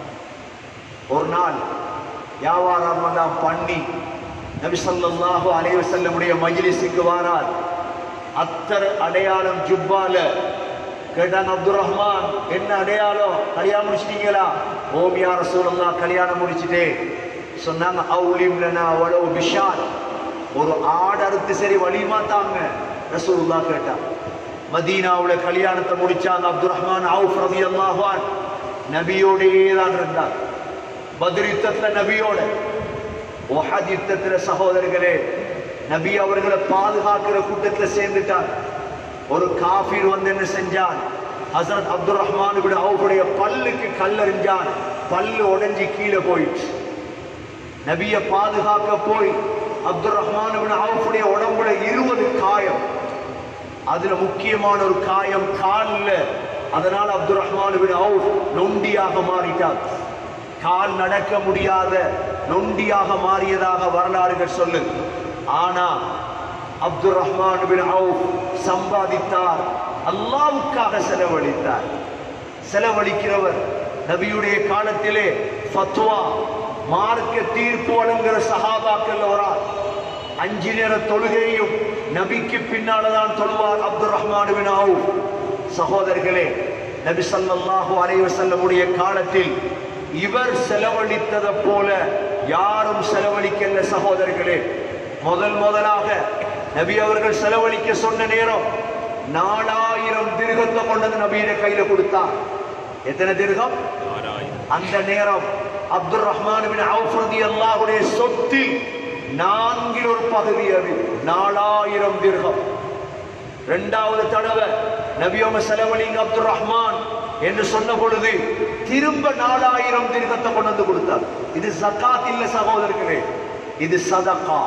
ஒரு நாள் வியாபாரம் எல்லாம் பண்ணி நபி ஸல்லல்லாஹு அலைஹி வஸல்லமுடைய மஜ்லிஸுக்கு வாரார் அத்தர் அடையாளம் ஜுப்பால கேட்டாங்க அப்துல் ரஹ்மான் என்ன அடையாளம் கல்யாணம் முடிச்சிட்டீங்களா ஓம் யா ரசூலுல்லாஹ் கல்யாணம் முடிச்சிட்டே சொன்னாங்க அவுலிம் லனா வலவு பிஷால் ஒரு ஆடு அறுத்து சரி வலிமா தாங்க ரசூலுல்லாஹ் கேட்டா மதீனாவுல கல்யாணத்தை முடிச்சாங்க அப்துல் ரஹ்மான் அவுஃப் ரலியல்லாஹு அன்ஹு நபியோடயே தான் இருந்தார் பத்ர் யுத்தத்துல நபியோட ஒஹத் யுத்தத்துல சகோதரர்களே நபி அவர்களை பாதுகாக்கிற கூட்டத்துல சேர்ந்துட்டார் ஒரு காஃபிர் வந்து என்ன செஞ்சான் ஹசரத் அப்துல் ரஹ்மான் இப்படி அவருடைய பல்லுக்கு கல்லறிஞ்சான் பல்லு உடைஞ்சு கீழே போயிடுச்சு நபியை பாதுகாக்க போய் அப்துல் ரஹ்மான் இப்னு அவுஃபுடைய உடம்புல இருபது காயம் அதுல முக்கியமான ஒரு காயம் கால்ல அதனால அப்துல் ரஹ்மான் இப்னு அவுஃப் நொண்டியாக மாறிட்டார் கால் நடக்க முடியாத நொண்டியாக மாறியதாக வரலாறுகள் சொல்லு ஆனா அப்துல் ரஹ்மான் பின் அவுஃப் சம்பாதித்தார் அல்லாவுக்காக செலவழித்தார் செலவழிக்கிறவர் நபியுடைய காலத்திலே ஃபத்வா மார்க்க தீர்ப்பு வழங்குகிற சஹாபாக்கள் வரார் அஞ்சு நேர தொழுகையும் நபிக்கு பின்னால்தான் தொழுவார் அப்துல் ரஹ்மான் பின் அவுஃப் சகோதரர்களே நபி ஸல்லல்லாஹு அலைஹி வஸல்லமுடைய காலத்தில் இவர் செலவழித்ததை போல யாரும் செலவழிக்கல சகோதரர்களே முதல் முதலாக நபி அவர்கள் செலவழிக்க சொன்ன நேரம் நாலாயிரம் திருகத்தை கொண்டது நபியிட கையில கொடுத்தார் எத்தனை திருகம் ஆறாயிரம் அந்த நேரம் அப்துல் ரஹ்மான் பின் அவுஃப் ரலியல்லாஹுடைய சொத்தில் நான்கில் ஒரு பகுதி அது நாலாயிரம் திர்கம் இரண்டாவது தடவை நபியோம செலவழிங்க அப்துல் ரஹ்மான் என்று சொன்ன பொழுது திரும்ப நாலாயிரம் திர்கத்தை கொண்டு வந்து கொடுத்தார் இது ஜக்காத் இல்ல சகோதரர்களே இது சதகா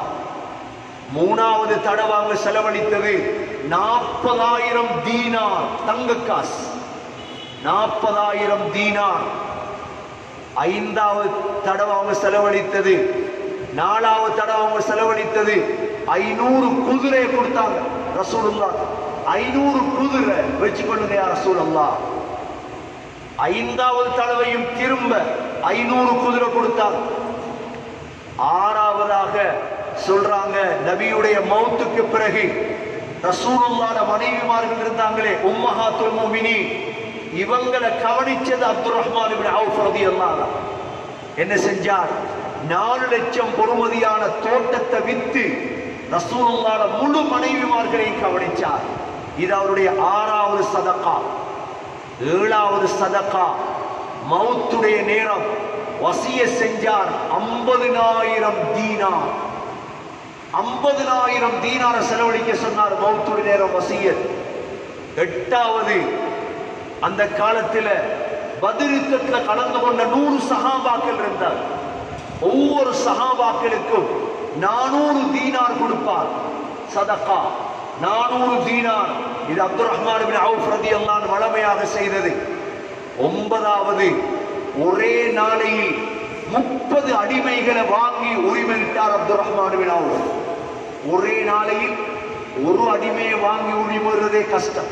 மூணாவது தடவை அவங்க செலவழித்தது நாற்பதாயிரம் தீனார் தங்க காசு நாற்பதாயிரம் தீனார் ஐந்தாவது தடவை அவங்க செலவழித்தது நாலாவது தடவை அவங்க செலவழித்தது ஐநூறு குதிரையை கொடுத்தாங்க ரசூலுல்லா ஐநூறு குதிரை வச்சுக்கொள்ளுங்க யா ரசூலுல்லா ஐந்தாவது தடவையும் திரும்ப ஐநூறு குதிரை கொடுத்தாங்க ஆறாவதாக சொல்றாங்க நபியுடைய மௌத்துக்கு பிறகு ரசூலுல்லாட மனைவிமார்கள் இருந்தாங்களே உம்மஹாத்துல் முஃமினீன் இவங்களை கவனிச்சது அப்துல் ரஹ்மான் இப்னு அவுஃப் ரலியல்லாஹு அன்ஹு. என்ன செஞ்சார் நாலு லட்சம் பொறுமதியான தோட்டத்தை வித்து ரசூலுல்லாட முழு மனைவிமார்களையும் கவனிச்சார் இது அவருடைய ஆறாவது சதகா ஏழாவது சதகா மௌத்துடைய நேரம் வசிய செஞ்சார் ஐம்பதினாயிரம் தீனார் ஐம்பதினாயிரம் தீனார செலவழிக்க சொன்னார் மௌத்துடைய நேரம் வசியத் எட்டாவது அந்த காலத்துல பதிருத்தத்துல கலந்து கொண்ட நூறு சகாபாக்கள் இருந்தார் ஒவ்வொரு சகாபாக்களுக்கும் நானூறு தீனார் கொடுப்பார் சதகா நானூறு தீனார் இது அப்துல் ரஹ்மான் பின் அவுஃப் ரதியல்லாஹு அன்ஹு வளமையாக செய்தது ஒன்பதாவது ஒரே நாளையில் முப்பது அடிமைகளை வாங்கி உரிமையிட்டார் அப்துல் ரஹ்மான் பின் அவுஃப் ஒரே நாளையில் ஒரு அடிமையை வாங்கி உரிமைறதே கஷ்டம்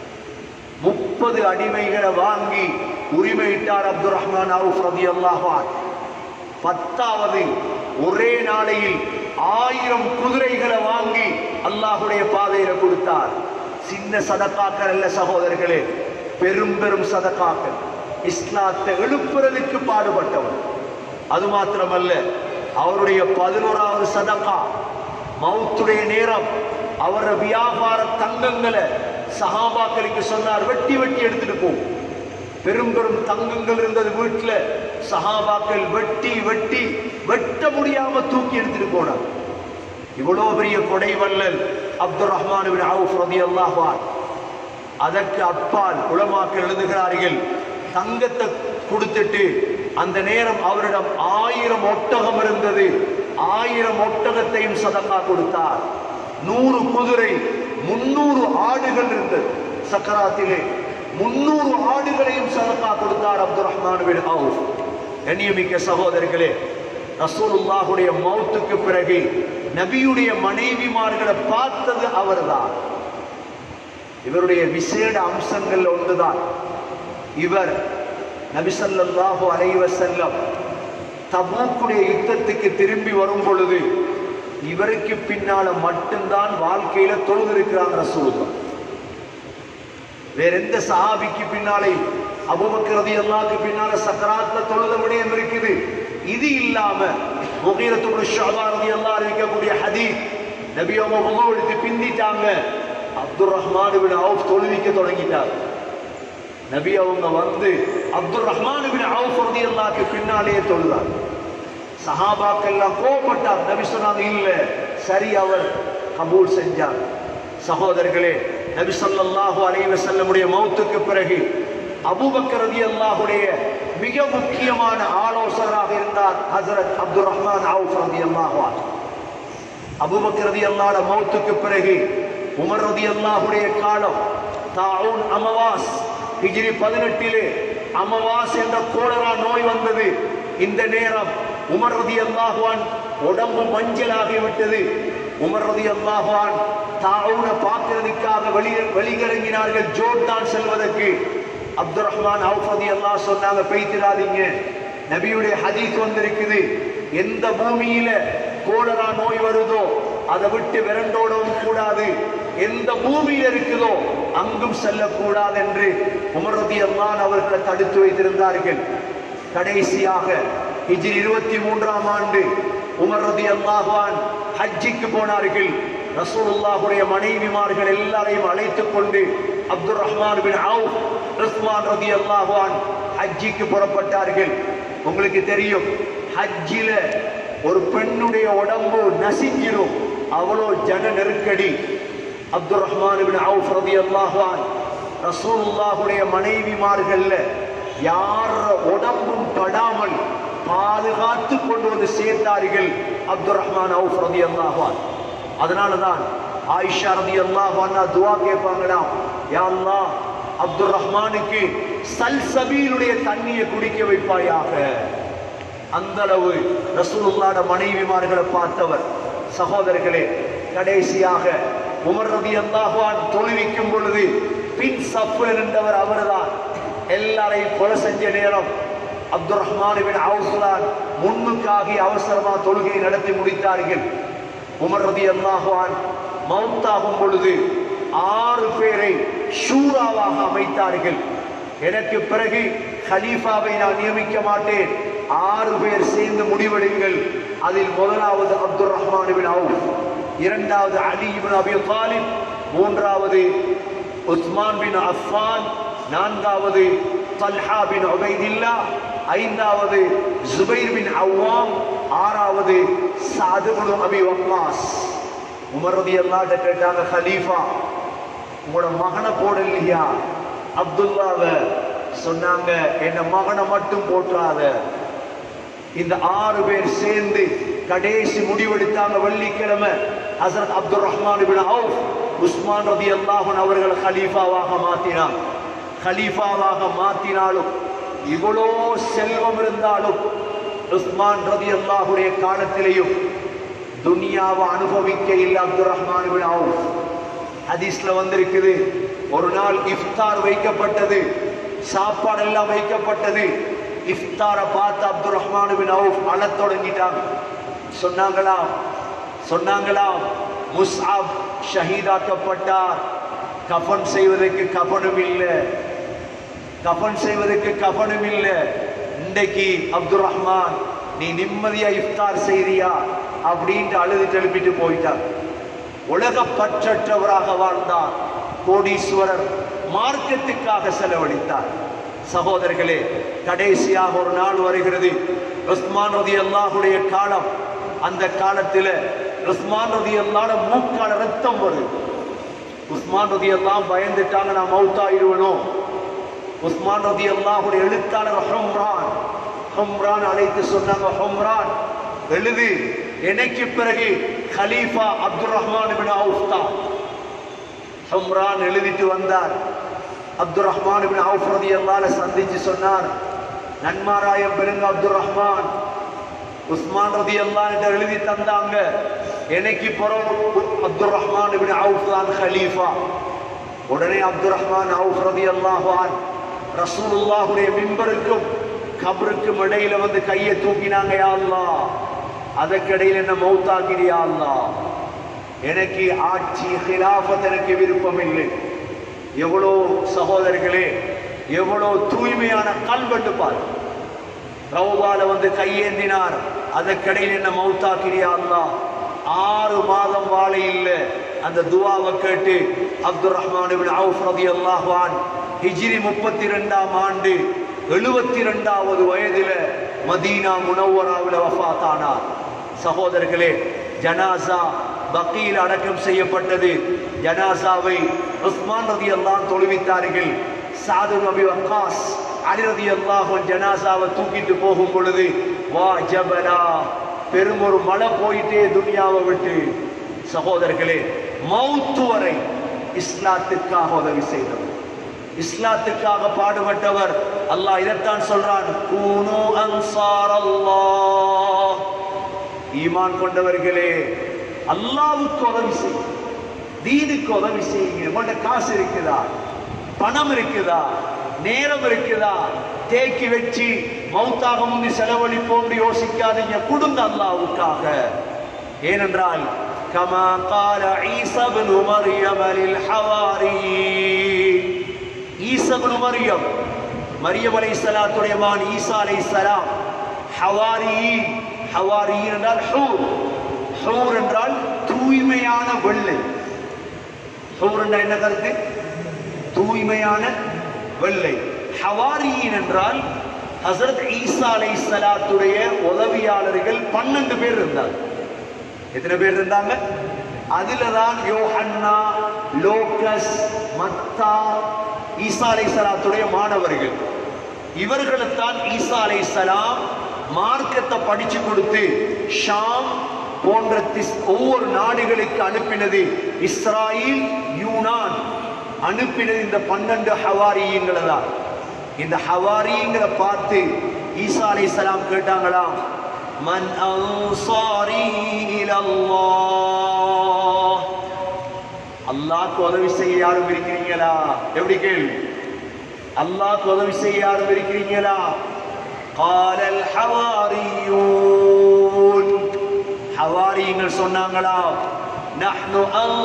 முப்பது அடிமைகளை வாங்கி உரிமையிட்டார் அப்துல் ரஹ்மான் அவுஃப் ரதியல்லாஹு அன்ஹு பத்தாவது ஒரே நாளையில் ஆயிரம் குதிரைகளை வாங்கி அல்லாஹுடைய பாதையில கொடுத்தார் சின்ன சதக்காக்கள் அல்ல சகோதரர்களே பெரும் பெரும் சதக்காக்கள் இஸ்லாத்தை எழுப்புறதுக்கு பாடுபட்டவர் அது மாத்திரமல்ல அவருடைய பதினோராவது சதக்கா மௌத்துடைய நேரம் அவர வியாபார தங்கங்களை சஹாபாக்களுக்கு சொன்னார் வெட்டி வெட்டி எடுத்துட்டு போ பெரும் பெரும் தங்கங்கள் இருந்தது வீட்டுல சஹாபாக்கள் வெட்டி வெட்டி வெட்ட முடியாம தூக்கி எடுத்துட்டு போனார் இவ்வளவு பெரிய கொடை வல்லல் அப்துல் ரஹ்மான் பின் அவுஃப் ரலியல்லாஹு அன்ஹு அதற்கு அப்பால் உலமாக்கள் எழுதுகிறார்கள் தங்கத்தை கொடுத்துட்டு அந்த நேரம் அவரிடம் ஆயிரம் ஒட்டகம் இருந்தது ஆயிரம் ஒட்டகத்தையும் சதக்கா கொடுத்தார் நூறு குதிரை முன்னூறு ஆடுகள் இருந்தது சக்கராத்திலே முன்னூறு ஆடுகளையும் சதக்கா கொடுத்தார் அப்துல் ரஹ்மான் பின் அவுஃப் கண்ணியமிக்க சகோதரர்களே ரசூலுல்லாஹுடைய மௌத்துக்கு பிறகு நபியுடைய மனைவிமார்களை பார்த்தது அவர்தான் இவருடைய விசேட அம்சங்கள் ஒன்றுதான் இவர் நபி ஸல்லல்லாஹு அலைஹி வஸல்லம் தபூக்குடைய யுத்தத்துக்கு திரும்பி வரும் பொழுது இவருக்கு பின்னால மட்டும்தான் வாழ்க்கையில தொழுதிருக்கிறாங்க ரசூலுல்லாஹ் வேற எந்த சஹாபிக்கு பின்னாலே அபூபக்கர் ரலியல்லாஹுக்கு பின்னால சக்கராத்ல தொழுத விடயம் இருக்குது இது இல்லாம முகீரத்துடைய ஷாபா ரலியல்லாஹு அறிவிக்கக்கூடிய ஹதீஸ் நபி அவங்க உமர் எடுத்து பிந்திட்டாங்க அப்துல் ரஹ்மான் பின் அவுஃப் தொழுவிக்க தொடங்கிட்டார் நபி அவங்க வந்து அப்துல் ரஹ்மான் பின் அவுஃப் ரலியல்லாஹுக்கு பின்னாலேயே தொழுதார் சஹாபாக்கள் எல்லாம் கோபப்பட்டார் நபி சொன்னாங்க இல்ல சரி அவர் கபூல் செஞ்சார் சகோதரர்களே நபி ஸல்லல்லாஹு அலைஹி வஸல்லமுடைய மௌத்துக்கு பிறகு அபூபக்கர் ரலியல்லாஹுடைய மிக முக்கியமான ஆலோசகராக இருந்தார் ஹஜரத் அப்துல் ரஹ்மான் அவுஃப் ரலியல்லாஹு அன்ஹு அபூபக்கர் ரலியல்லாஹு மௌத்துக்கு பிறகு உமர் ரலியல்லாஹுடைய காலம் தாஊன் அமவாஸ் ஹிஜ்ரி பதினெட்டிலே அமவாஸ் என்ற கோலரா நோய் வந்தது இந்த நேரம் உமர் ரலியல்லாஹு அன்ஹு உடம்பு மஞ்சளாகி விட்டது உமர் ரலியல்லாஹு அன்ஹு தாவூனை பார்க்கிறதுக்காக வெளி வெளியிறங்கினார்கள் ஜோர்தான் செல்வதற்கு அப்துல் ரஹ்மான் அவுஃப் ரலியல்லாஹு சொன்னாங்க பெய்திராதீங்க நபியுடைய ஹதீஸ் வந்திருக்குது எந்த பூமியில கோலரா நோய் வருதோ அதை விட்டு விரண்டோடவும் கூடாது எந்த பூமியில இருக்குதோ அங்கும் செல்லக்கூடாது என்று உமர் ரலியல்லாஹு அவர்களை தடுத்து வைத்திருந்தார்கள் கடைசியாக ஹிஜ்ரி இருபத்தி மூன்றாம் ஆண்டு உமர் ரலியல்லாஹு அன்ஹு ஹஜ்ஜிக்கு போனார்கள் ரசூலுல்லாஹுடைய மனைவிமார்கள் எல்லாரையும் அழைத்துக் கொண்டு Abdul Rahman bin Awf Usman ரலியல்லாஹு அன்ஹு ஹஜ்ஜிக்கு புறப்பட்டார்கள் உங்களுக்கு தெரியும் ஹஜ்ஜில ஒரு பெண்ணுடைய உடம்பு நசிஞ்சிரும் அவ்வளோ ஜன நெருக்கடி அப்துல் ரஹ்மான் பின் அவுஃப் ரலியல்லாஹு அன்ஹு ரசூலுல்லாஹுடைய மனைவிமார்கள்ல யார் உடம்பும் படாமல் பாதுகாத்து கொண்டு வந்து சேர்த்தார்கள் அப்துல் ரஹ்மான் அவுஃப் ரலியல்லாஹு அன்ஹு அதனால தான் ஆயிஷா ரலியல்லாஹு அன்ஹா துஆ கேட்பாங்களாம் யா அல்லாஹ் அப்துல் ரஹ்மானுக்கு சல்சபீலுடைய தண்ணியை குடிக்க வைப்பாயாக அந்த அளவு ரசூலுல்லாஹ்ட மனைவிமார்களை பார்த்தவர் சகோதரர்களே கடைசியாக உமர் ரலியல்லாஹு அன்ஹு தொழுவிக்கும் பொழுது பின் சஃப்ல நின்றவர் அவர்தான் எல்லாரையும் கொலை செஞ்ச நேரம் அப்துல் ரஹ்மான் பின் அவுஸ்லான் முன்னுக்காகி அவசரமா தொழுகை நடத்தி முடித்தார்கள் உமர் ரலியல்லாஹு அன்ஹு மௌத்தாகும் பொழுது ஆறு பேரை ஷூராவாக அமைத்தார்கள் எனக்கு பிறகு ஹலீஃபாவை நான் நியமிக்க மாட்டேன் ஆறு பேர் சேர்ந்து முடிவெடுங்கள் அதில் முதலாவது அப்துல் ரஹ்மான் பின் அவுஃப் இரண்டாவது அலி இப்னு அபி தாலிப் மூன்றாவது உஸ்மான் பின் அஃபான் நான்காவது தல்ஹா பின் உபைதில்லா ஐந்தாவது ஜுபைர் பின் அவ்வாம் ஆறாவது சாது பின் அபி வக்காஸ் உமர் ரலியல்லாஹு கேட்டாங்க ஹலீஃபா உங்களோட மகனை போடலையா அப்துல்லாவை சொன்னாங்க என்ன மகனை மட்டும் போற்றாத இந்த ஆறு பேர் சேர்ந்து கடைசி முடிவெடுத்தாங்க வெள்ளிக்கிழமை ஹசரத் Abdul Rahman ibn Awf Usman ரதி அல்லாஹன் அவர்கள் ஹலீஃபாவாக மாத்தினான் ஹலீஃபாவாக மாத்தினாலும் இவ்வளோ செல்வம் இருந்தாலும் உஸ்மான் ரதி அல்லாஹுடைய காலத்திலேயும் துனியாவை அனுபவிக்க இல்லை அப்துல் ரஹ்மான் இப்னு அவுஃப் ஹதீஸ்ல வந்திருக்குது ஒரு நாள் இஃப்தார் வைக்கப்பட்டது சாப்பாடு எல்லாம் வைக்கப்பட்டது இஃப்தாரை பார்த்து அப்துல் ரஹ்மான் பின் அவுஃப் அழத் தொடங்கிட்டாங்க சொன்னாங்களா சொன்னாங்களா முஸ்அப் ஷஹீதாக்கப்பட்டார் கஃபன் செய்வதற்கு கஃபனும் இல்லை கஃபன் செய்வதற்கு கஃபனும் இல்லை இன்றைக்கு அப்துல் ரஹ்மான் நீ நிம்மதியா இஃப்தார் செய்தியா அப்படின்ட்டு அழுது எழுப்பிட்டு போயிட்டார் உலக பற்றற்றவராக வாழ்ந்தார் கோடீஸ்வரர் மார்க்கத்துக்காக செலவழித்தார் சகோதரர்களே கடைசியாக ஒரு நாள் வருகிறது உஸ்மான் ரதி அல்லாஹுடைய காலம் அந்த காலத்தில் உஸ்மான் ரதி அல்லாட மூக்கால ரத்தம் வருது உஸ்மான் ரதி எல்லாம் பயந்துட்டாங்க நான் மௌத்தாயிடுவனும் உஸ்மான் ரதி அல்லாஹுடைய எழுத்தாளர் ஹம்ரான் ஹம்ரான் அழைத்து சொன்னாங்க ஹம்ரான் எழுது எனக்கு பிறகு கலீஃபா அப்துல் ரஹ்மான் இப்னு அவுஃப் தான் ஹம்ரான் எழுதிட்டு வந்தார் அப்துல் ரஹ்மான் இப்னு அவுஃப் ரலியல்லாஹு சந்திச்சு சொன்னார் நன்மாராயம் பெருங்க அப்துல் ரஹ்மான் உஸ்மான் ரலியல்லாஹு எழுதி தந்தாங்க எனக்கு பிறகு அப்துல் ரஹ்மான் இப்னு அவுஃப் தான் கலீஃபா உடனே அப்துல் ரஹ்மான் அவுஃப் ரலியல்லாஹு அன்ஹு ரசூலுல்லாஹுடைய மிம்பருக்கும் கபருக்கும் இடையில வந்து கையை தூக்கினாங்க யா அல்லாஹ் அதற்கிடையில் என்ன மௌத்தாக்கிறியா அல்லாஹ் எனக்கு ஆட்சி ஹிலாஃபத் எனக்கு விருப்பம் இல்லை எவ்வளோ சகோதரர்களே எவ்வளோ தூய்மையான கல்வெட்டு பார் ரவுபால வந்து கையேந்தினார் அதற்கிடையில் என்ன மௌத்தாக்கிறியா அல்லாஹ் ஆறு மாதம் வாழை இல்லை அந்த துவாவை கேட்டு அப்துல் ரஹ்மான் இப்னு அவுஃப் ரலியல்லாஹு அன்ஹு ஹிஜ்ரி முப்பத்தி ரெண்டாம் ஆண்டு எழுபத்தி ரெண்டாவது வயதில மதீனா முனவராவில் வஃபாத்தானார் சகோதரர்களே ஜனாசா பக்கீல் அடக்கம் செய்யப்பட்டது ஜனாசாவை உஸ்மான் ரதி அல்லாஹ் தொழுவித்தார்கள் சாது நபி வக்காஸ் அலி ரதி அல்லாஹ் ஜனாசாவை தூக்கிட்டு போகும் பொழுது வா ஜபலா பெரும் ஒரு மழை போயிட்டே துனியாவை விட்டு சகோதரர்களே மௌத்து வரை இஸ்லாத்துக்காக உதவி செய்தவர் இஸ்லாத்துக்காக பாடுபட்டவர் அல்லாஹ் இதைத்தான் சொல்றான் கூனு அன்சார் அல்லாஹ் ஈமான் கொண்டவர்களே அல்லாவுக்கு உதவி செய்ய தீனுக்கு உதவி செய்யுங்க உங்கள்ட்ட காசு இருக்குதா பணம் இருக்குதா நேரம் இருக்குதா தேக்கி வச்சு மௌத்தாக முந்தி செலவழிப்போம்னு யோசிக்காதீங்க கொடுங்க அல்லாவுக்காக ஏனென்றால் كما قال عيسى بن مريم للحواريين ஈசா இப்னு மரியம் மரியம் அலைஹிஸ்ஸலாத்துடைய மகன் ஈசா அலைஹிஸ்ஸலாம் ஹவாரி ஹவாரி என்றால் ஹூர் ஹூர் என்றால் தூய்மையான வெள்ளை ஹூர் என்றால் என்ன கருத்து தூய்மையான வெள்ளை ஹவாரியின் என்றால் ஹசரத் ஈசா அலைஹிஸ்ஸலாத்துடைய உதவியாளர்கள் பன்னெண்டு பேர் இருந்தாங்க எத்தனை பேர் இருந்தாங்க அதுல தான் யோஹன்னா லோகஸ் மத்தா ஈசா அலைஹிஸ்ஸலாத்துடைய மாணவர்கள் இவர்களுத்தான் ஈசா அலைஹிஸ்ஸலாம் மார்க்கத்தை படிச்சு கொடுத்து ஷாம் போன்ற திஸ்- ஒவ்வொரு நாடுகளுக்கு அனுப்பினது இஸ்ராயில் யூனான் அனுப்பினது இந்த பன்னெண்டு ஹவாரியுங்களை தான் இந்த ஹவாரிங்களை பார்த்து ஈசா அலைஹிஸ்ஸலாம் கேட்டாங்களாம் மன் அன்சாரி இலல்லாஹ் அல்லாஹ்க்கு உதவி செய்ய யாரும் இருக்கிறீங்களா எப்படி கேள்வி அல்லாஹ்க்கு உதவி செய்ய யாரும் இருக்கிறீங்களா قال الحواريون ஹவாரிங்கள் சொன்னாங்களா நஹ்னு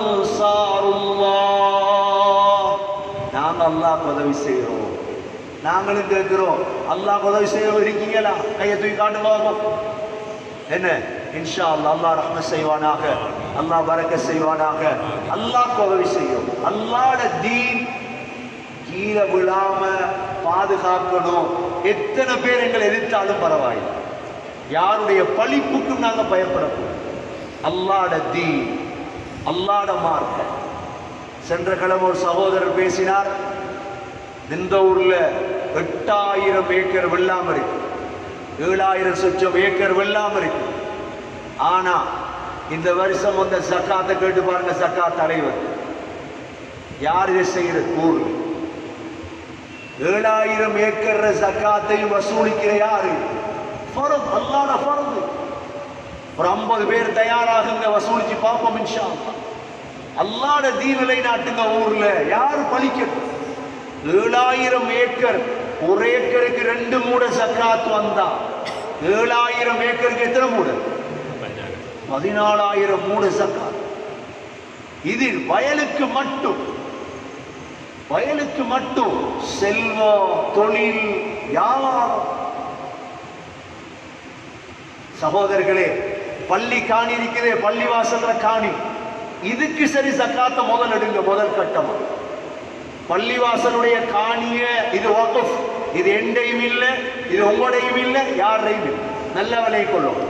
அன்சாருல்லாஹ் நாங்க அல்லாஹ் உதவி செய்கிறோம் நாங்களும் கேட்கிறோம் அல்லாஹ் உதவி செய்ய இருக்கீங்களா கையை தூக்கி காட்டுவாங்க என்ன இன்ஷா அல்லாஹ் அல்லாஹ் ரஹ்மத் செய்வானாக அல்லாஹ் பரக்க செய்வானாக அல்லாஹ் உதவி செய்யும் அல்லாஹ்ட தீன் கீழே விழாம பாதுகாக்கணும் எத்தனை பேர் எங்களை எதிர்த்தாலும் பரவாயில்லை யாருடைய பழிப்புக்கும் நாங்க பயப்படக்கூடாது அல்லாட தீன் அல்லாட மார்க்கம் சென்ற கிழமை ஒரு சகோதரர் பேசினார் இந்த ஊர்ல எட்டாயிரம் ஏக்கர் வெள்ளாம இருக்கு ஏழாயிரம் சொச்சம் ஏக்கர் வெள்ளாம இருக்கு ஆனா இந்த வருஷம் வந்த சக்காத்தை கேட்டு பாருங்க சக்காத் தலைவர் யார் இதை செய்யறது ஊர்ல ஏழாயிரம் ஏக்கர் சக்காத்தையும் வசூலிக்கிற யாரு ஃபரத் அல்லாட ஃபரது ஒரு ஐம்பது பேர் தயாராகுங்க வசூலிச்சு பார்ப்போம் இன்ஷா அல்லாஹ். அல்லாட தீவிலை நாட்டுங்க ஊர்ல யாரு பலிக்கட்டும் ஏழாயிரம் ஏக்கர் ஒரு ஏக்கருக்கு ரெண்டு மூட சக்காத் வந்தா ஏழாயிரம் ஏக்கருக்கு எத்தனை மூட பதினாறு பதினாலாயிரம் மூட சக்காத் இது வயலுக்கு மட்டும் வயலுக்கு மட்டும் செல்வம் தொழில் வியாபாரம் சகோதரர்களே பள்ளி காணி இருக்குதே பள்ளி வாசல்ல காணி இதுக்கு சரி சக்காத்த முதல் எடுங்க முதல் கட்டமா பள்ளிவாசலுடைய காணிய இது வகுப் இது எண்டையும் இல்லை இது உங்களுடையும் இல்லை யாரையும் இல்லை நல்ல விலை கொள்ளும்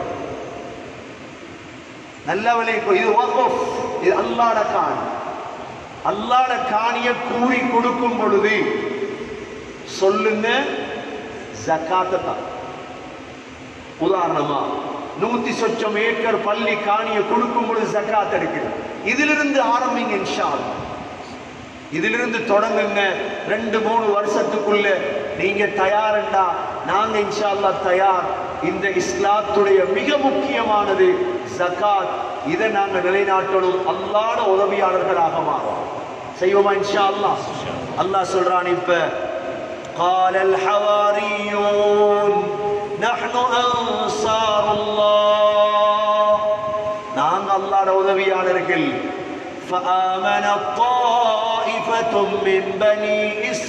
நல்ல விலை கொ- இது வகுப் இது அல்லாட காணி அல்லாட காணிய கூறி கொடுக்கும் பொழுது சொல்லுங்க ஜக்காத்தை தான் உதாரணமா நூத்தி சொச்சம் ஏக்கர் பள்ளி காணிய கொடுக்கும் பொழுது ஜக்காத் எடுக்கிறது இதிலிருந்து ஆரம்பிங்க இன்ஷா அல்லாஹ். இதிலிருந்து தொடங்குங்க ரெண்டு மூணு வருஷத்துக்குள்ள நீங்க தயாருண்டா நாங்க இன்ஷா அல்லாஹ் தயார் இந்த இஸ்லாத்துடைய மிக முக்கியமானது ஜகாத் இதை நாங்க நிலைநாட்டணும் அல்லாட உதவியாளர்களாக மாறும் செய்வோமா இன்ஷா அல்லாஹ் அல்லாஹ் சொல்றான் இப்ப قال الحواريون نحن أنصار الله நாங்க அல்லாட உதவியாளர்கள் فآمنت طائفة من بني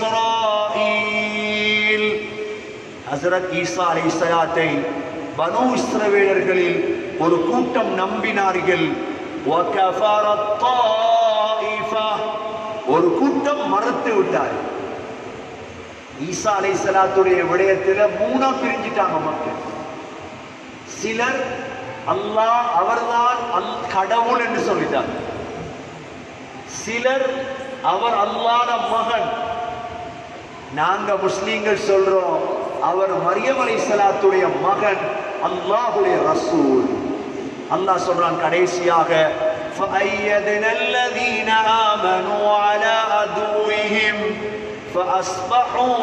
إسرائيل ஹசரத் ஈசா அலை சலாத்தை பனு இஸ்ரவேலர்களில் ஒரு கூட்டம் நம்பினார்கள் وَكَفَرَتْ طَائِفَةٌ. ஒரு கூட்டம் மறுத்து விட்டார்கள் ஈசா அலை சலாத்துடைய விடயத்துல மூணா பிரிஞ்சிட்டாங்க மக்கள் சிலர் அல்லாஹ் அவர்தான் அல் கடவுள் என்று சொல்லிட்டாங்க சிலர் அவர் அல்லாத மகன் நாங்க முஸ்லீம்கள் சொல்றோம் அவர் மரியம் அலைஹிஸ்ஸலாத்துடைய மகன் அல்லாஹ்வுடைய ரசூல் அல்லாஹ் சொல்றான் கடைசியாக فَأَيَّدْنَا الَّذِينَ آمَنُوا عَلَى عَدُوِّهِمْ فَأَصْبَحُوا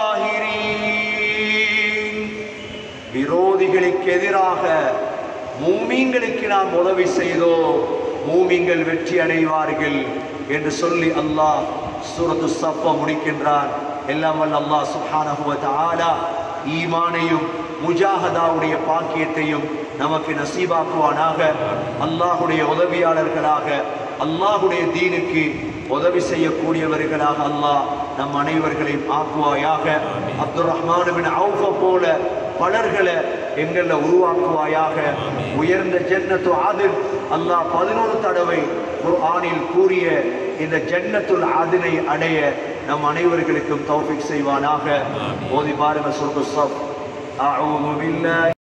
ظَاهِرِينَ விரோதிகளுக்கு எதிராக மூமீன்களுக்கு நாம் உதவி செய்தோம் மூமீன்கள் வெற்றி அடைவார்கள் என்று சொல்லி அல்லாஹ் சூரத்து சப்ப முடிக்கின்றான் எல்லாம் வல்ல அல்லாஹ் சுப்ஹானஹு வ தஆலா ஈமானையும் முஜாஹதாவுடைய பாக்கியத்தையும் நமக்கு நசீபாக்குவானாக அல்லாஹுடைய உதவியாளர்களாக அல்லாஹுடைய தீனுக்கு உதவி செய்யக்கூடியவர்களாக அல்லாஹ் நம் அனைவர்களையும் ஆக்குவாயாக அப்துல் ரஹ்மான் பின் அவுஃப போல பலர்களை எங்கள உருவாக்குவாயாக உயர்ந்த ஜன்னத்து ஆதில் அல்லாஹ் பதினோரு தடவை குர்ஆனில் கூறிய இந்த ஜன்னத்துல் ஆதினை அடைய நம் அனைவர்களுக்கும் தௌஃபிக் செய்வானாக ஓதி பாருங்க சொல்ற சப் அஊது பில்லாஹி